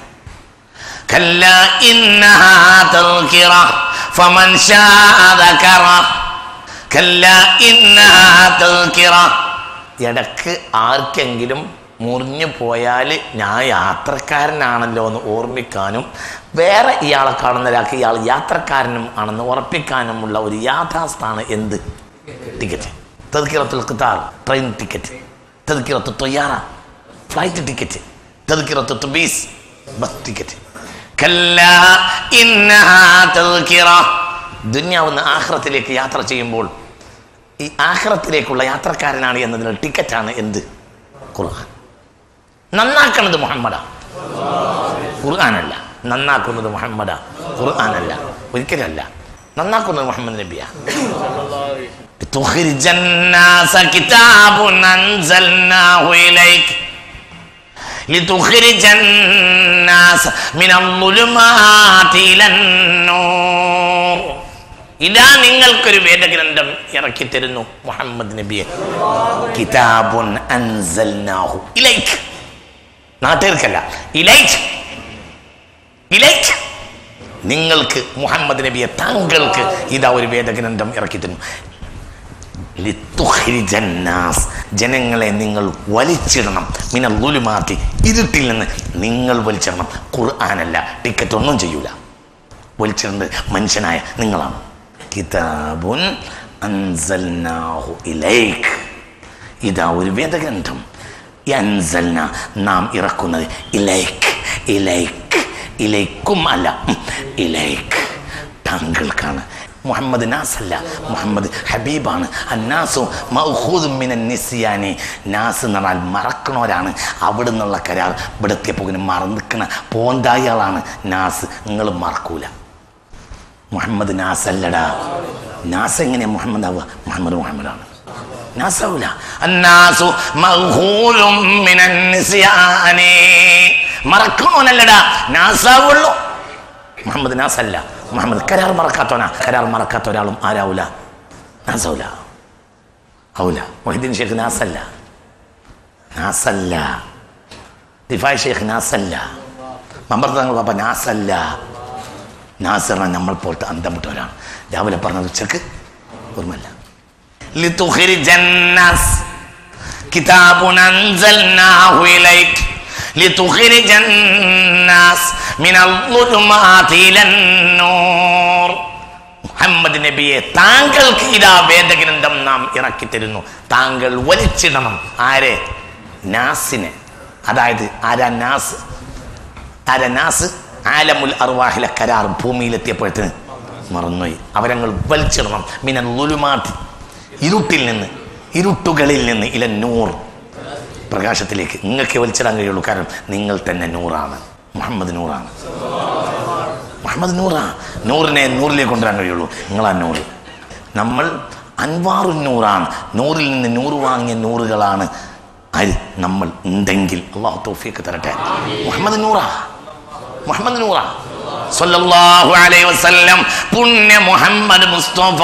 كلا إنها تذكرة فمن شاء ذكره كلا إنها تذكرة ഇടക്ക് ആർക്കെങ്കിലും മുറിഞ്ഞു പോയാൽ ഞാൻ യാത്രക്കാരനാണല്ലോ എന്ന് ഓർമ്മിക്കാനും വേറെ ഇയാളെ കാണുന്ന ഒരാൾക്ക് ഇയാൾ യാത്രക്കാരനും ആണെന്ന് ഉറപ്പിക്കാനുമുള്ള ഒരു യാഥാസ്ഥാണ് എന്ത് ടിക്കറ്റ് തെതുക്കിറത്തുൽ ഖിത്താർ ട്രെയിൻ ടിക്കറ്റ് തെതുക്കിറത്ത് തൊയ്യാറ ഫ്ലൈറ്റ് ടിക്കറ്റ് തെതുക്കിറത്ത് തുബീസ് ബസ് ടിക്കറ്റ് കല്ലാ ഇന്നഹാ തദ്കിറ. ദുന്യാവുന്ന ആഹ്റത്തിലേക്ക് യാത്ര ചെയ്യുമ്പോൾ ഈ ആഹ്റത്തിലേക്കുള്ള യാത്രക്കാരനാണ് എന്നതിന് ടിക്കറ്റാണ് എന്ത് ഖുർആൻ നന്നാക്കണത് മുഹമ്മദാ ഖുർആനല്ല നന്നാക്കുന്നത് മുഹമ്മദാ ഖുർആനല്ല ഒരിക്കലല്ല നന്നാക്കുന്നത് മുഹമ്മദ് നബിയാ تخرج الناس كتاب أنزلناه إليك لتخرج الناس من الظلمات إلى النور ഇതാ നിങ്ങൾക്കൊരു വേദഗ്രന്ഥം ഇറക്കി തരുന്നു മുഹമ്മദ് നബിയെ കിതാബുൻ അൻസൽനാഹു ഇലൈക്ക് നാട്ടുകാർക്കല്ല ഇലൈക്ക് ഇലൈക്ക് നിങ്ങൾക്ക് മുഹമ്മദ് നബിയെ താങ്കൾക്ക് ഇതാ ഒരു വേദഗ്രന്ഥം ഇറക്കി തരുന്നു ലിത്തുഖ്രിജന്നാസ് ജനങ്ങളെ നിങ്ങൾ വലിച്ചിടണം മിനൽ ളുലുമാത്തി ഇരുട്ടിൽ നിന്ന് നിങ്ങൾ വലിച്ചിടണം ഖുർആനല്ല ടിക്കറ്റ് ഒന്നും ചെയ്യൂല വലിച്ചിടേണ്ടത് മനുഷ്യനായ നിങ്ങളാണ് കിതാബുൻ അൻസൽനാഹു ഇലൈക് ഇതാ ഒരു വേദഗ്രന്ഥം അൻസൽന നാം ഇറക്കുന്നത് ഇലൈക്ക് ഇലൈക്ക് ഇലൈക്കും അല്ല ഉം, ഇലൈക്ക് താങ്കൾക്കാണ് മുഹമ്മദ് നാസ് അല്ല മുഹമ്മദ് ഹബീബാണ് അന്നാസു മൗഹൂദും മിനൻ നിസ്യാനി നാസ് എന്ന് പറഞ്ഞാൽ മറക്കണവരാണ് അവിടെ നിന്നുള്ള കരാർ ഇവിടെ എത്തിയപ്പോൾ മറന്നിക്കണ പോന്തായികളാണ് നാസ് നിങ്ങൾ മറക്കൂല മുഹമ്മദ് നാസ് അല്ലടാ നാസ് എങ്ങനെയാ മുഹമ്മദ് ആവുക മുഹമ്മദ് മുഹമ്മദാണ് നാസാവൂല അന്നാസു മൗഹൂദും മിനൻ നിസ്യാനി മറക്കണോനല്ലടാ നാസാവുള്ളൂ മുഹമ്മദ് നാസല്ല മുഹമ്മദ് കരാർ മറക്കാത്തവനാ കരാർ മറക്കാത്ത ഒരാളും ആരാവൂല നാസാവൂല ആവൂല മൊഹിദ്ദീൻ ഷേഖ് നാസല്ല നാസല്ല ദിഫായ് ഷേഖ് നാസല്ല മമ്പർ തങ്ങൾ പാപ്പ നാസല്ല നാസറിനെ നമ്മൾ പോലത്തെ അന്തം വിട്ടവരാണ് രാവിലെ പറഞ്ഞത് ഉച്ചക്ക് ഓർമ്മല്ല لتخرج الناس كتاب أنزلناه إليك لتخرج الناس من الظلمات إلى النور മുഹമ്മദ് നബിയെ താങ്കൾക്ക് ഇതാ വേദഗ്രന്ഥം നാം ഇറക്കി തരുന്നു താങ്കൾ വലിച്ചിടണം ആരെ നാസിനെ അതായത് ആരാ നാസ് ആരാ നാസ് ആലമുൽ അർവാഹിലെ കരാർ ഭൂമിയിലെത്തിയപ്പോഴത്തിന് മറന്നുപോയി അവരങ്ങൾ വലിച്ചിടണം മിനൽ ലുലുമാറ്റി ഇരുട്ടിൽ നിന്ന് ഇരുട്ടുകളിൽ നിന്ന് ഇല നൂർ പ്രകാശത്തിലേക്ക് നിങ്ങൾക്ക് വലിച്ചിടാൻ കഴിയുള്ളൂ കാരണം നിങ്ങൾ തന്നെ നൂറാണ് മുഹമ്മദ് നൂറാണ് മുഹമ്മദ് നൂറാ നൂറിനെ നൂറിലേക്ക് കൊണ്ടുവരാൻ കഴിയുള്ളൂ നിങ്ങളാ നൂറ് നമ്മൾ അൻവാറു നൂറാണ് നൂറിൽ നിന്ന് നൂറ് വാങ്ങിയ നൂറുകളാണ് ആര് നമ്മൾ ഉണ്ടെങ്കിൽ അള്ളാഹു തൗഫീക്ക് തരട്ടെ മുഹമ്മദ് നൂറാ മുഹമ്മദ് നൂറ സല്ലല്ലാഹു അലൈഹി വസല്ലം പുണ്യ മുഹമ്മദ് മുസ്തഫ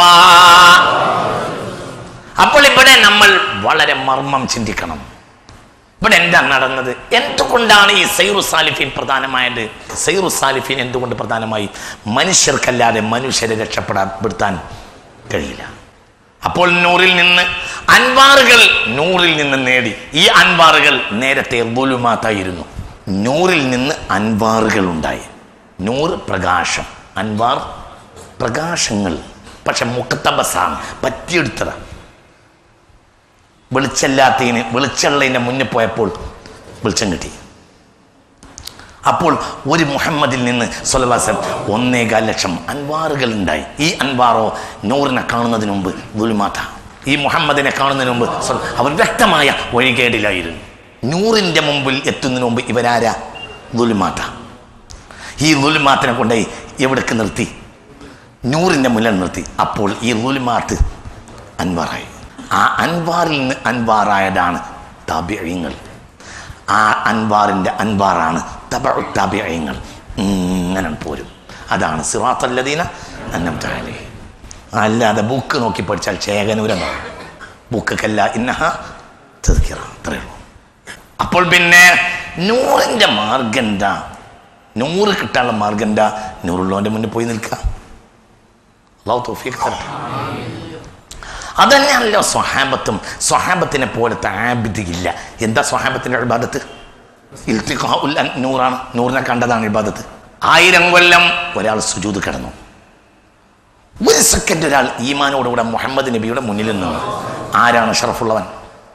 അപ്പോൾ ഇവിടെ നമ്മൾ വളരെ മർമ്മം ചിന്തിക്കണം ഇവിടെ എന്താ നടന്നത് എന്തുകൊണ്ടാണ് ഈ സൈറു സാലിഫീൻ പ്രധാനമായത് സൈറു സാലിഫീൻ എന്തുകൊണ്ട് പ്രധാനമായി മനുഷ്യർക്കല്ലാതെ മനുഷ്യരെ രക്ഷപ്പെടാൻ കഴിയില്ല അപ്പോൾ നൂറിൽ നിന്ന് അൻവാറുകൾ നൂറിൽ നിന്ന് നേടി ഈ അൻവാറുകൾ നേരത്തെ ദുലുമാത്തായിരുന്നു നൂറിൽ നിന്ന് അൻവാറുകൾ ഉണ്ടായി നൂറ് പ്രകാശം അൻവാർ പ്രകാശങ്ങൾ പക്ഷെ മുക്കത്തബസാണ് പറ്റിയെടുത്തതാണ് വെളിച്ചല്ലാത്തതിന് വെളിച്ചമുള്ളതിൻ്റെ മുന്നിൽ പോയപ്പോൾ വെളിച്ചം കിട്ടി അപ്പോൾ ഒരു മുഹമ്മദിൽ നിന്ന് സൊലവാസം ഒന്നേകാൽ ലക്ഷം അൻവാറുകൾ ഉണ്ടായി ഈ അൻവാറോ നൂറിനെ കാണുന്നതിന് മുമ്പ് ദുൽമാത്ത ഈ മുഹമ്മദിനെ കാണുന്നതിന് മുമ്പ് സ്വ- അവർ വ്യക്തമായ വഴികേടിലായിരുന്നു നൂറിൻ്റെ മുമ്പിൽ എത്തുന്നതിന് മുമ്പ് ഇവരാരാ ദുൽമാത്ത ഈ ദുൽമാത്തിനെ കൊണ്ടുപോയി എവിടേക്ക് നിർത്തി നൂറിൻ്റെ മുന്നിൽ നിർത്തി അപ്പോൾ ഈ ദുൽമാത്ത് അൻവാറായി ആ അൻവാറിൽ നിന്ന് അൻവാറായതാണ് താബ്യങ്ങൾ ആ അൻവാറിൻ്റെ അൻവാറാണ് തബ താബ്യങ്ങൾ ഇങ്ങനെ പോരും അതാണ് സിറാത്തല്ലദീന അന്നം താലേ അല്ലാതെ ബുക്ക് നോക്കി പഠിച്ചാൽ ചേകനൂരമാണ് ബുക്കൊക്കെല്ല ഇന്നഹ തെറിക്കിറ അത്രയേ ഉള്ളൂ അപ്പോൾ പിന്നെ നൂറിൻ്റെ മാർഗം എന്താ നൂറ് കിട്ടാനുള്ള മാർഗം എന്താ നൂറുള്ളവൻ്റെ മുന്നിൽ പോയി നിൽക്കുക അള്ളാഹു തൗഫീഖ് തരട്ടെ അതന്നെയാണല്ലോ സ്വഹാബത്തും സ്വഹാബത്തിനെ പോലത്തെ ആബിദില്ല എന്താ സ്വഹാബത്തിന്റെ ഇബാദത്ത് ഇൽത്തിഖാഉൽ അൻ- നൂറാണ് നൂറിനെ കണ്ടതാണ് ഇബാദത്ത് ആയിരം കൊല്ലം ഒരാൾ സുജൂത് കിടന്നു ഒരു സെക്കൻഡ് ഒരാൾ ഈമാനോടുകൂടെ മുഹമ്മദ് നബിയുടെ മുന്നിൽ നിന്നു ആരാണ് ഷറഫുള്ളവൻ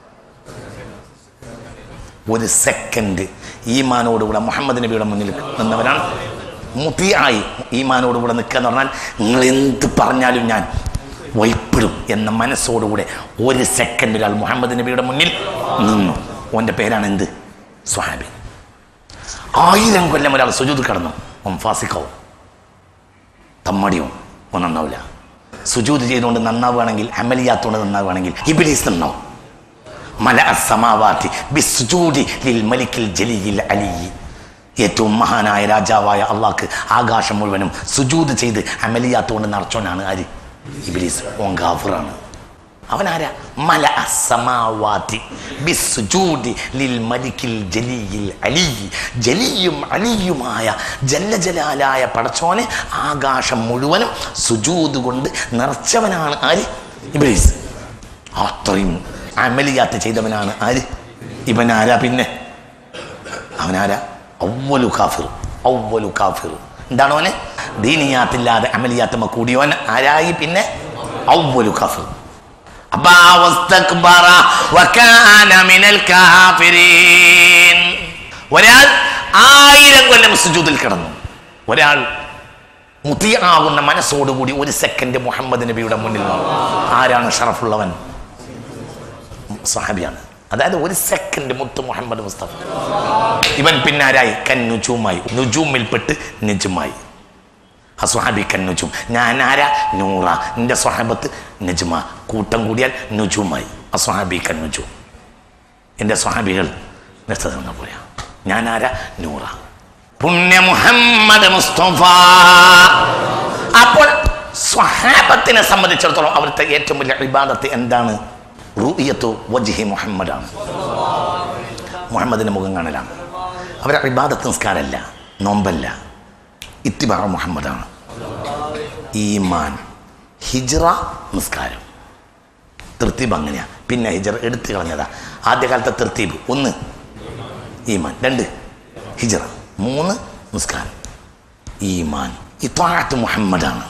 ഒരു സെക്കൻഡ് ഈമാനോടുകൂടെ മുഹമ്മദ് നബിയുടെ മുന്നിൽ നിന്നവരാണ് മുത്തിയായി ഈമാനോടുകൂടെ നിൽക്കുക എന്ന് പറഞ്ഞാൽ നിങ്ങൾ എന്ത് പറഞ്ഞാലും ഞാൻ വൈപ്പിടും എന്ന മനസ്സോടുകൂടെ ഒരു സെക്കൻഡ് ഒരാൾ മുഹമ്മദ് നബിയുടെ മുന്നിൽ നിന്നു ഓൻ്റെ പേരാണ് എന്ത് സ്വഹാബി ആയിരം കൊല്ലം ഒരാൾ സുജൂത് കടന്നു ഓൻ ഫാസിക്കാവും തമ്മടിയോ ഓൻ നന്നാവില്ല സുജൂത് ചെയ്തുകൊണ്ട് നന്നാവുകയാണെങ്കിൽ അമലിയാത്തോണ്ട് നന്നാവുകയാണെങ്കിൽ ഇബിലീസ് നന്നാവും മല അസമാവാത്തി ബിസ്ജൂദി ലിൽ മലിക്കിൽ ജലിയിൽ അലി ഏറ്റവും മഹാനായ രാജാവായ അള്ളാഹ്ക്ക് ആകാശം മുഴുവനും സുജൂത് ചെയ്ത് അമലിയാത്തോണ്ട് നടച്ചോനാണ് ആര് ഇബിലീസ് ഓൻ ഗാഫറാണ് അവനാരാ മല അസമാവാത്തി ബിസ്ജൂദി ലിൽ മലിക്കിൽ ജലിയിൽ അലി ജലിയും അലിയുമായ ജല്ലജലാലായ പടച്ചോനെ ആകാശം മുഴുവനും സുജൂത് കൊണ്ട് നിറച്ചവനാണ് ആര് ഇബിലീസ് അത്രയും അമലിയാത്ത് ചെയ്തവനാണ് ആര് ഇവൻ ആരാ പിന്നെ അവനാരാ ഔവലു കാഫിർ ഔവലു കാഫിർ എന്താണ് അവന് ദീനിയാത്തില്ലാതെ അമലിയാത്തമ്മ കൂടിയവൻ ആരായി പിന്നെ ഔവലു കാഫിർ അബ്ബാ വസ്തക്ബറ വകാന മിനൽ കാഫിരീൻ ഒരാൾ ആയിരം കൊല്ലം സുജൂദിൽ കിടന്നു ഒരാൾ മുത്തിയാകുന്ന മനസ്സോടുകൂടി ഒരു സെക്കൻഡ് മുഹമ്മദ് നബിയുടെ മുന്നിൽ നിന്നു. ആരാണ് ഷറഫുള്ളവൻ സഹാബിയാണ് അതായത് ഒരു സെക്കൻഡ് മുത്ത് മുഹമ്മദ് മുസ്തഫ ഇവൻ പിന്നാരായി കൻ നുജൂമായി നുജൂമിൽപ്പെട്ട് നെജുമായി അസ്വഹാബി കൻ നുജും ഞാൻ ആരാ നൂറ എൻ്റെ സ്വഹാബത്ത് നെജുമ കൂട്ടം കൂടിയാൽ നുജുമായി അസ്വഹാബി കൻ നുജും എൻ്റെ സ്വഹാബികൾ നിർത്തതെന്ന പോലെയാ ഞാൻ ആരാ നൂറ പുണ്യ മുഹമ്മദ് മുസ്തഫ അപ്പോൾ സ്വഹാബത്തിനെ സംബന്ധിച്ചിടത്തോളം അവിടുത്തെ ഏറ്റവും വലിയ ഇബാദത്ത് എന്താണ് റൂയത്തു വജ്ഹി മുഹമ്മദാണ് മുഹമ്മദിന്റെ മുഖം കാണലാണ് അവരെ ഇബാദത്ത് നിസ്കാരമല്ല നോമ്പല്ല ഇത്തിബാറ മുഹമ്മദാണ് ഈമാൻ ഹിജ്റ നിസ്കാരം തൃത്തീബ് അങ്ങനെയാ പിന്നെ ഹിജറ എടുത്തു കളഞ്ഞതാ ആദ്യകാലത്തെ തൃത്തീബ് ഒന്ന് ഈമാൻ രണ്ട് ഹിജറ മൂന്ന് നിസ്കാരം ഈമാൻ ഇത്വാഅത്ത് മുഹമ്മദാണ്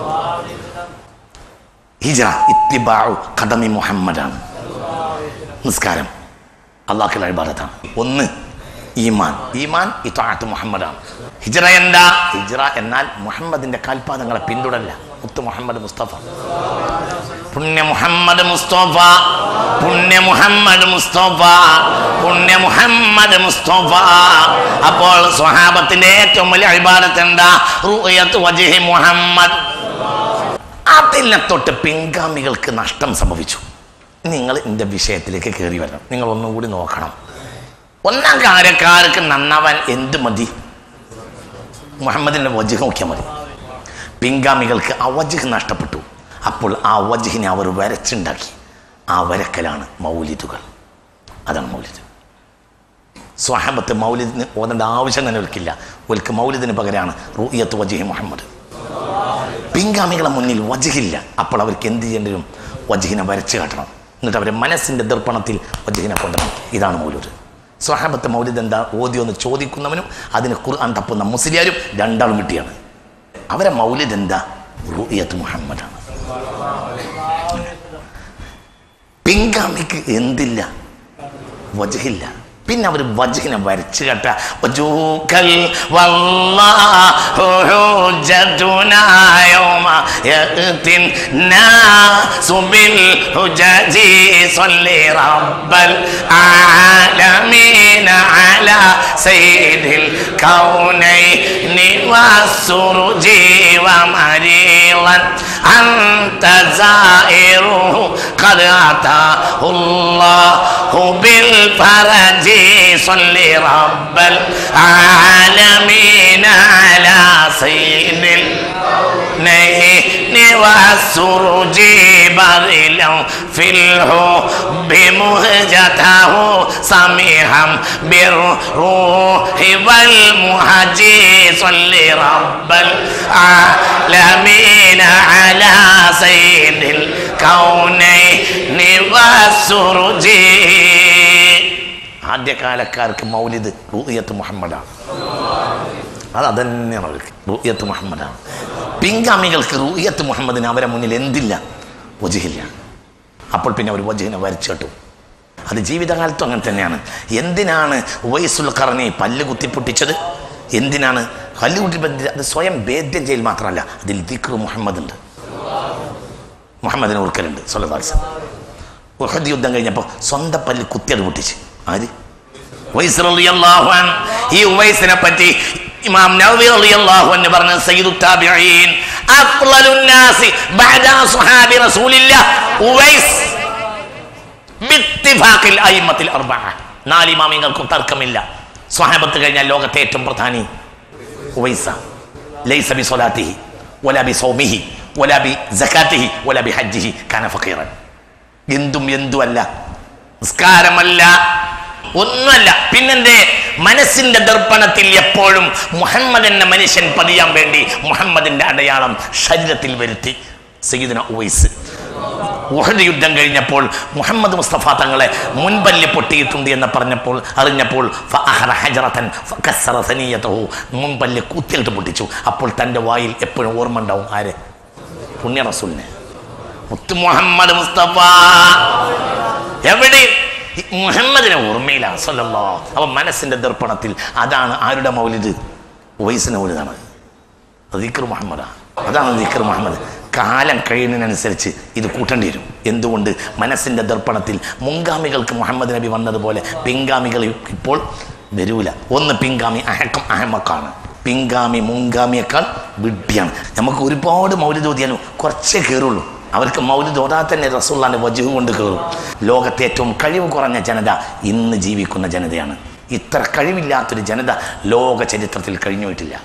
ഹിജറ ഇത്തിബാഉ ഖദമി മുഹമ്മദാണ് നിസ്കാരം അള്ളാഹുൽ ഇബാദത്താണ് ഒന്ന് ഈമാൻ ഈമാൻ ഇത്വാഅത്ത് മുഹമ്മദാണ് ഹിജറ എന്താ ഹിജറ എന്നാൽ മുഹമ്മദിന്റെ കാൽപാദങ്ങളെ പിന്തുടരല്ല മുത്ത് മുഹമ്മദ് മുസ്തഫ പുണ്യ മുഹമ്മദ് മുസ്തഫ പുണ്യ മുഹമ്മദ് മുസ്തഫ പുണ്യ മുഹമ്മദ് മുസ്തഫ അപ്പോൾ സ്വഹാബത്തിന്റെ ഏറ്റവും വലിയ അഭിഭാരത്ത് എന്താ റൂയത്ത് വജഹി മുഹമ്മദ് അതിനെ തൊട്ട് പിൻഗാമികൾക്ക് നഷ്ടം സംഭവിച്ചു നിങ്ങൾ എൻ്റെ വിഷയത്തിലേക്ക് കയറി വരണം നിങ്ങൾ ഒന്നുകൂടി നോക്കണം ഒന്നാം കാര്യക്കാർക്ക് നന്നാവാൻ എന്ത് മതി മുഹമ്മദിൻ്റെ വജഹ് നോക്കിയാൽ മതി പിൻഗാമികൾക്ക് ആ വജഹ് നഷ്ടപ്പെട്ടു അപ്പോൾ ആ വജഹിനെ അവർ വരച്ചുണ്ടാക്കി ആ വരക്കലാണ് മൗലിദുകൾ അതാണ് മൗലിദ് സ്വഹാബത്ത് മൗലിദിന് ഓതേണ്ട ആവശ്യം തന്നെ ഒൽക്കില്ല ഒൽക്ക് മൗലിദിന് പകരമാണ് റൂയത്ത് വജഹി മുഹമ്മദ് പിൻഗാമികളെ മുന്നിൽ വജഹില്ല അപ്പോൾ അവർക്ക് എന്ത് ചെയ്യേണ്ടി വരും വജഹിനെ വരച്ച് കാട്ടണം എന്നിട്ട് അവരെ മനസ്സിൻ്റെ ദർപ്പണത്തിൽ വജഹിനെ കൊണ്ടുവരണം ഇതാണ് മൗലൂദ് സ്വഹാബത്ത് മൗലിദ് എന്താ ഓതി ഒന്ന് ചോദിക്കുന്നവനും അതിന് ഖുർആൻ തപ്പുന്ന മുസ്ലിയാരും രണ്ടാളും കിട്ടിയാണ് അവരെ മൗലിദ് എന്താ റൂയത്ത് മുഹമ്മദാണ് പിൻഗാമിക്ക് എന്തില്ല വജഹില്ല പിന്നെ അവർ വജഹിനെ വരച്ചു കേട്ട വജൂക്കൽ വല്ലാഹു ഹുജ്ജതുനാ യൗമ യഅതിൻ നാസു ബിൽ ഹുജജി സ്വല്ലി റബ്ബൽ ആലമീന അലാ സയ്യിദിൽ കൗനൈനി വസ്സുറുജി വമരീളൻ أنت زائره قد أتاه الله بالفرج صل رب العالمين على سيد النين والسرج بغلا في الحب مهجته سميحا بالروح والمهجي صل رب العالمين على سيد الكونين والسرج ആദ്യകാലക്കാർക്ക് മൗലിദ് റൂയത്ത് മുഹമ്മദാണ് അത് അതന്നെയാണ് അവർക്ക് റൂയത്ത് മുഹമ്മദാണ് പിൻഗാമികൾക്ക് റൂയത്ത് മുഹമ്മദിന് അവരെ മുന്നിൽ എന്തില്ല വജുഹില്ല അപ്പോൾ പിന്നെ അവർ വജുഹിനെ വരച്ചിട്ടു അത് ജീവിതകാലത്തും അങ്ങനെ തന്നെയാണ് എന്തിനാണ് വയസ്സുൽ കറണി പല്ല് കുത്തിപ്പൊട്ടിച്ചത് എന്തിനാണ് പല്ല് കുത്തിപ്പൊട്ടി അത് സ്വയം ഭേദ്യം ചെയ്യൽ മാത്രമല്ല അതിൽ ദിക്ർ മുഹമ്മദ് ഉണ്ട് മുഹമ്മദിനെ ഓർക്കലുണ്ട് സൊലദാസ് ഉഹദ് യുദ്ധം കഴിഞ്ഞപ്പോൾ സ്വന്തം പല്ല് കുത്തിയത് പൊട്ടിച്ച് ആര് ഉവൈസ് റളിയല്ലാഹു അൻഹു. ഈ ഉവൈസിനെ പറ്റി ഇമാം നവവി റളിയല്ലാഹു അൻഹു പറഞ്ഞ സയ്യിദു താബിഈൻ അഫ്ളലുൻ നാസി ബഅദ സ്വഹാബി റസൂലില്ലാഹ് ഉവൈസ് ബിത്തിഫാഖിൽ അയിമ്മത്തിൽ അർബഅ നാല് ഇമാമിങ്ങൾക്കും തർക്കമില്ല സ്വഹാബത്ത് കഴിഞ്ഞാൽ ലോകത്തെ ഏറ്റവും പ്രധാനി ഉവൈസ ലൈസ ബി സ്വലാത്തിഹി വലാ ബി സൗമിഹി വലാ ബി സകാത്തിഹി വലാ ബി ഹജ്ജിഹി കാന ഫഖീറൻ എന്തും എന്തുമല്ല നിസ്കാരമല്ല ഒന്നുമല്ല പിന്നെന്തേ മനസ്സിന്റെ ദർപ്പണത്തിൽ എപ്പോഴും മുഹമ്മദ് എന്ന മനുഷ്യൻ പതിയാൻ വേണ്ടി മുഹമ്മദിന്റെ അടയാളം ശരീരത്തിൽ വരുത്തി സയ്യിദിന ഉവൈസ് ഉഹദ് യുദ്ധം കഴിഞ്ഞപ്പോൾ മുഹമ്മദ് മുസ്തഫ തങ്ങളെ മുൻപല്ല് പൊട്ടിയിട്ടുണ്ട് എന്ന് പറഞ്ഞപ്പോൾ അറിഞ്ഞപ്പോൾ ഫഅഹറ ഹജറത്തൻ ഫകസ്സറ സനിയതഹു. മുൻപല്ല് കുത്തിയിട്ട് പൊട്ടിച്ചു അപ്പോൾ തൻ്റെ വായിൽ എപ്പോഴും ഓർമ്മ ഉണ്ടാവും ആര് പുണ്യ റസൂലിനെ മുത്ത് മുഹമ്മദ് മുസ്തഫ എവിടെ ഈ മുഹമ്മദിനെ ഓർമ്മയില്ല സല്ലല്ലോ അപ്പൊ മനസ്സിന്റെ ദർപ്പണത്തിൽ അതാണ് ആരുടെ മൗലിദ് വയസ്സിന്റെ മൗലിദാണ് ദിക്കർ മുഹമ്മദാ അതാണ് ദിക്കർ മുഹമ്മദ് കാലം കഴിയുന്നതിനനുസരിച്ച് ഇത് കൂട്ടേണ്ടി വരും എന്തുകൊണ്ട് മനസ്സിന്റെ ദർപ്പണത്തിൽ മുൻഗാമികൾക്ക് മുഹമ്മദ് നബി വന്നതുപോലെ പിൻഗാമികൾ ഇപ്പോൾ വരൂല ഒന്ന് പിൻഗാമി അഹക്കം അഹമ്മക്കാണ് പിൻഗാമി മുൻഗാമിയേക്കാൾ വിഡ്ഢിയാണ് നമുക്ക് ഒരുപാട് മൗലിദ് ഓതിയാലും കുറച്ചേ കയറുള്ളൂ അവർക്ക് മൗലിദ് ഓതാതെ തന്നെ റസൂള്ളാന്റെ വജുഹ് കൊണ്ട് കയറും ലോകത്തെ ഏറ്റവും കഴിവ് കുറഞ്ഞ ജനത ഇന്ന് ജീവിക്കുന്ന ജനതയാണ് ഇത്ര കഴിവില്ലാത്തൊരു ജനത ലോക ചരിത്രത്തിൽ കഴിഞ്ഞുപോയിട്ടില്ല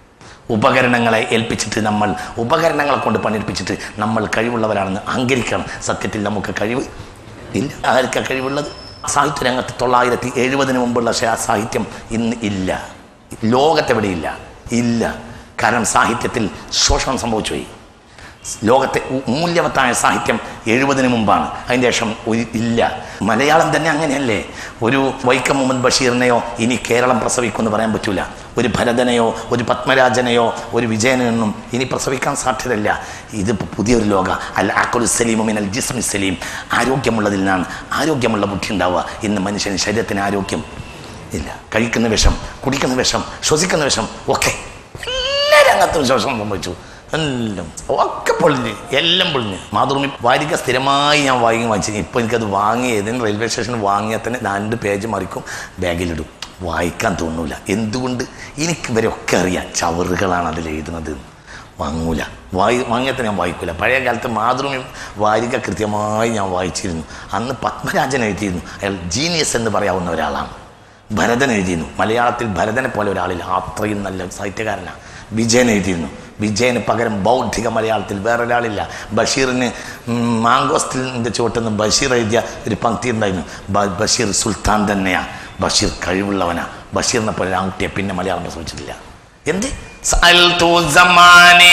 ഉപകരണങ്ങളെ ഏൽപ്പിച്ചിട്ട് നമ്മൾ ഉപകരണങ്ങളെ കൊണ്ട് പണിയെടുപ്പിച്ചിട്ട് നമ്മൾ കഴിവുള്ളവരാണെന്ന് അഹങ്കരിക്കണം സത്യത്തിൽ നമുക്ക് കഴിവ് ഇല്ല ആർക്കാ കഴിവുള്ളത് സാഹിത്യ രംഗത്ത് തൊള്ളായിരത്തി എഴുപതിന് മുമ്പുള്ള ശാ- സാഹിത്യം ഇന്ന് ഇല്ല ലോകത്തെവിടെയില്ല ഇല്ല കാരണം സാഹിത്യത്തിൽ ശോഷണം സംഭവിച്ചു പോയി ലോകത്തെ ഉ- മൂല്യവത്തായ സാഹിത്യം എഴുപതിന് മുമ്പാണ് അതിൻ്റെ ശേഷം ഒരു ഇല്ല മലയാളം തന്നെ അങ്ങനെയല്ലേ ഒരു വൈക്കം മുഹമ്മദ് ബഷീറിനെയോ ഇനി കേരളം പ്രസവിക്കുമെന്ന് പറയാൻ പറ്റൂല ഒരു ഭരതനെയോ ഒരു പത്മരാജനെയോ ഒരു വിജയനെയൊന്നും ഇനി പ്രസവിക്കാൻ സാധ്യതയില്ല ഇത് ഇപ്പൊ പുതിയൊരു ലോക അൽ ആക്കുൽ സലീം മിനൽ ജിസ്മി സലീം ആരോഗ്യമുള്ളതിൽ നിന്നാണ് ആരോഗ്യമുള്ള ബുദ്ധി ഉണ്ടാവുക ഇന്ന് മനുഷ്യന് ശരീരത്തിന് ആരോഗ്യം ഇല്ല കഴിക്കുന്ന വിഷം കുടിക്കുന്ന വിഷം ശ്വസിക്കുന്ന വിഷം ഒക്കെ എല്ലാ രംഗത്തും ശോഷണം സംഭവിച്ചു എല്ലാം ഒക്കെ പൊളിഞ്ഞ് എല്ലാം പൊളിഞ്ഞ് മാതൃഭൂമി വാരിക സ്ഥിരമായി ഞാൻ വാങ്ങി വാങ്ങിച്ചു ഇപ്പോൾ എനിക്കത് വാങ്ങി ഏതെങ്കിലും റെയിൽവേ സ്റ്റേഷനിൽ വാങ്ങിയാൽ തന്നെ രണ്ട് പേജ് മറിക്കും ബാഗിലിടും വായിക്കാൻ തോന്നൂല എന്തുകൊണ്ട് എനിക്ക് ഇവരൊക്കെ അറിയാം ചവറുകളാണ് അതിൽ എഴുതുന്നത് വാങ്ങൂല വായി വാങ്ങിയാൽ തന്നെ ഞാൻ വായിക്കൂല പഴയ കാലത്ത് മാതൃഭൂമി വാരിക കൃത്യമായി ഞാൻ വായിച്ചിരുന്നു അന്ന് പത്മരാജൻ എഴുതിയിരുന്നു അയാൾ ജീനിയസ് എന്ന് പറയാവുന്ന ഒരാളാണ് ഭരതൻ എഴുതിയിരുന്നു മലയാളത്തിൽ ഭരതനെ പോലെ ഒരാളില്ല അത്രയും നല്ല സാഹിത്യകാരനാണ് വിജയൻ എഴുതിയിരുന്നു വിജയന് പകരം ബൗദ്ധിക മലയാളത്തിൽ വേറൊരാളില്ല ബഷീറിന് ഉം, മാങ്കോസ്റ്റിൻ്റെ ചുവട്ടുനിന്ന് ബഷീർ എഴുതിയ ഒരു പങ്ക്തി ഉണ്ടായിരുന്നു ബ- ബഷീർ സുൽത്താൻ തന്നെയാണ് ബഷീർ കഴിവുള്ളവനാ ബഷീറിനെ പോലെ ഒരു ആൺകുട്ടിയെ പിന്നെ മലയാളം പ്രസവിച്ചിട്ടില്ല എന്ത് سألت زماني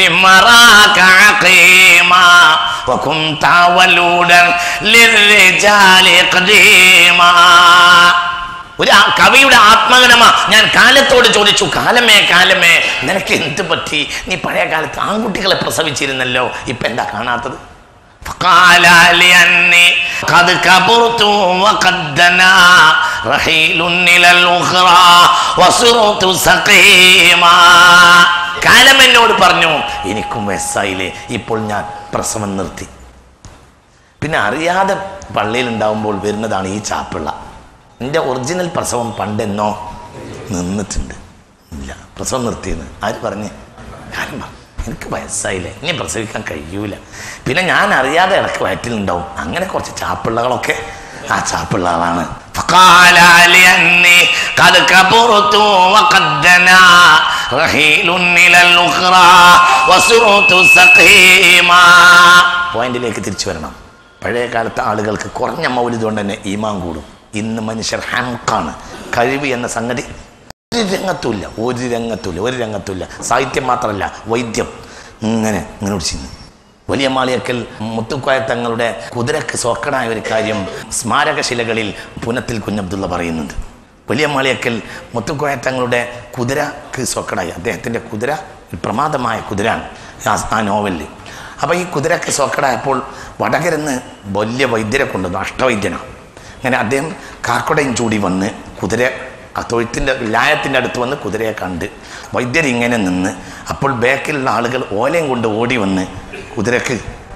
لمراك عقيما وكنت ولودا للرجال قديما ഒരു ആ- കവിയുടെ ആത്മഗനമ ഞാൻ കാലത്തോട് ചോദിച്ചു കാലമേ കാലമേ നിനക്ക് എന്ത് പറ്റി നീ പഴയ കാലത്ത് ആൺകുട്ടികളെ പ്രസവിച്ചിരുന്നല്ലോ ഇപ്പൊ എന്താ കാണാത്തത് فقال لأني قد كبرت وقد دنا رحيل إلى الأخرى وصرت سقيما കാലം എന്നോട് പറഞ്ഞു എനിക്കും വയസ്സായില്ലേ ഇപ്പോൾ ഞാൻ പ്രസവം നിർത്തി പിന്നെ അറിയാതെ പള്ളിയിൽ ഉണ്ടാവുമ്പോൾ വരുന്നതാണ് ഈ ചാപ്പിള്ള എൻ്റെ ഒറിജിനൽ പ്രസവം പണ്ടെന്നോ നിന്നിട്ടുണ്ട് ഇല്ല പ്രസവം നിർത്തിയെന്ന് ആര് പറഞ്ഞ് കാര്യം പറഞ്ഞു എനിക്ക് വയസ്സായില്ലേ ഇനി പ്രസവിക്കാൻ കഴിയൂല പിന്നെ ഞാൻ അറിയാതെ ഇടക്ക് വയറ്റിലുണ്ടാവും അങ്ങനെ കുറച്ച് ചാപ്പിള്ളകളൊക്കെ ആ ചാപ്പിള്ളകളാണ് فقال لأني قد كبرت وقد دنا رحيل إلى الأخرى وصرت سقيما പോയിന്റിലേക്ക് തിരിച്ചു വരണം പഴയ കാലത്തെ ആളുകൾക്ക് കുറഞ്ഞ മൗലിദ് കൊണ്ട് തന്നെ ഈമാൻ കൂടും ഇന്ന് മനുഷ്യർ ഹംക്കാണ് കഴിവ് എന്ന സംഗതി ഒരു രംഗത്തുമില്ല ഒരു രംഗത്തുമില്ല ഒരു രംഗത്തുമില്ല സാഹിത്യം മാത്രമല്ല വൈദ്യം ഇങ്ങനെ ഇങ്ങനെ പിടിച്ചിരുന്നു വലിയ മാളിയക്കൽ മുത്തുക്കോയ തങ്ങളുടെ കുതിരക്ക് സോക്കടായ ഒരു കാര്യം സ്മാരകശിലകളിൽ പുനത്തിൽ കുഞ്ഞബ്ദുള്ള പറയുന്നുണ്ട് വലിയ മാളിയക്കൽ മുത്തുക്കോയ തങ്ങളുടെ കുതിരക്ക് സോക്കടായി അദ്ദേഹത്തിൻ്റെ കുതിര ഒരു പ്രമാദമായ കുതിരാണ് ആ- ആ നോവലിൽ അപ്പോൾ ഈ കുതിരക്ക് സോക്കടായപ്പോൾ വടകരന്ന് വലിയ വൈദ്യരെ കൊണ്ടുവന്നു അഷ്ടവൈദ്യനാണ് അങ്ങനെ അദ്ദേഹം കാക്കടയും ചൂടി വന്ന് കുതിര ആ തൊഴുത്തിൻ്റെ ലായത്തിൻ്റെ അടുത്ത് വന്ന് കുതിരയെ കണ്ട് വൈദ്യരിങ്ങനെ നിന്ന് അപ്പോൾ ബാക്കിലുള്ള ആളുകൾ ഓലയും കൊണ്ട് ഓടി വന്ന് കുതിരക്ക്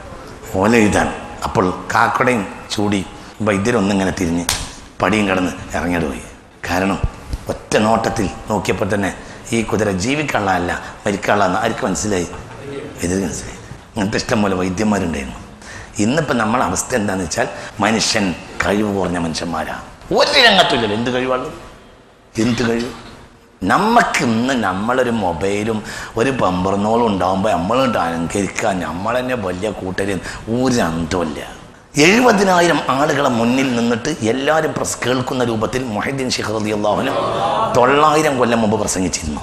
ഓല എഴുതാൻ അപ്പോൾ കാക്കടയും ചൂടി വൈദ്യരൊന്നിങ്ങനെ തിരിഞ്ഞ് പടിയും കടന്ന് ഇറങ്ങിയിട്ട് പോയി കാരണം ഒറ്റ നോട്ടത്തിൽ നോക്കിയപ്പോൾ തന്നെ ഈ കുതിര ജീവിക്കാനുള്ളതല്ല മരിക്കാനുള്ളതെന്ന് ആർക്ക് മനസ്സിലായി ഇത് മനസ്സിലായി അങ്ങനത്തെ ഇഷ്ടംപോലെ വൈദ്യന്മാരുണ്ടായിരുന്നു ഇന്നിപ്പോൾ നമ്മളെ അവസ്ഥ എന്താണെന്ന് വെച്ചാൽ മനുഷ്യൻ കഴിവ് കുറഞ്ഞ മനുഷ്യന്മാരാണ് ഒരു രംഗത്തുമില്ലല്ലോ എന്ത് കഴിവാണുള്ളത് എന്ത് കഴിവ് നമുക്ക് ഇന്ന് നമ്മളൊരു മൊബൈലും ഒരു പമ്പർന്നോളും ഉണ്ടാകുമ്പോൾ നമ്മളിട്ട് അലങ്കരിക്കുക നമ്മൾ തന്നെ വലിയ കൂട്ടരും ഒരു അന്തമില്ല എഴുപതിനായിരം ആളുകളെ മുന്നിൽ നിന്നിട്ട് എല്ലാവരും പ്രസ് കേൾക്കുന്ന രൂപത്തിൽ മൊഹദ്ദീൻ ഷിഖ് റതി അള്ളാഹുനും തൊള്ളായിരം കൊല്ലം മുമ്പ് പ്രസംഗിച്ചിരുന്നു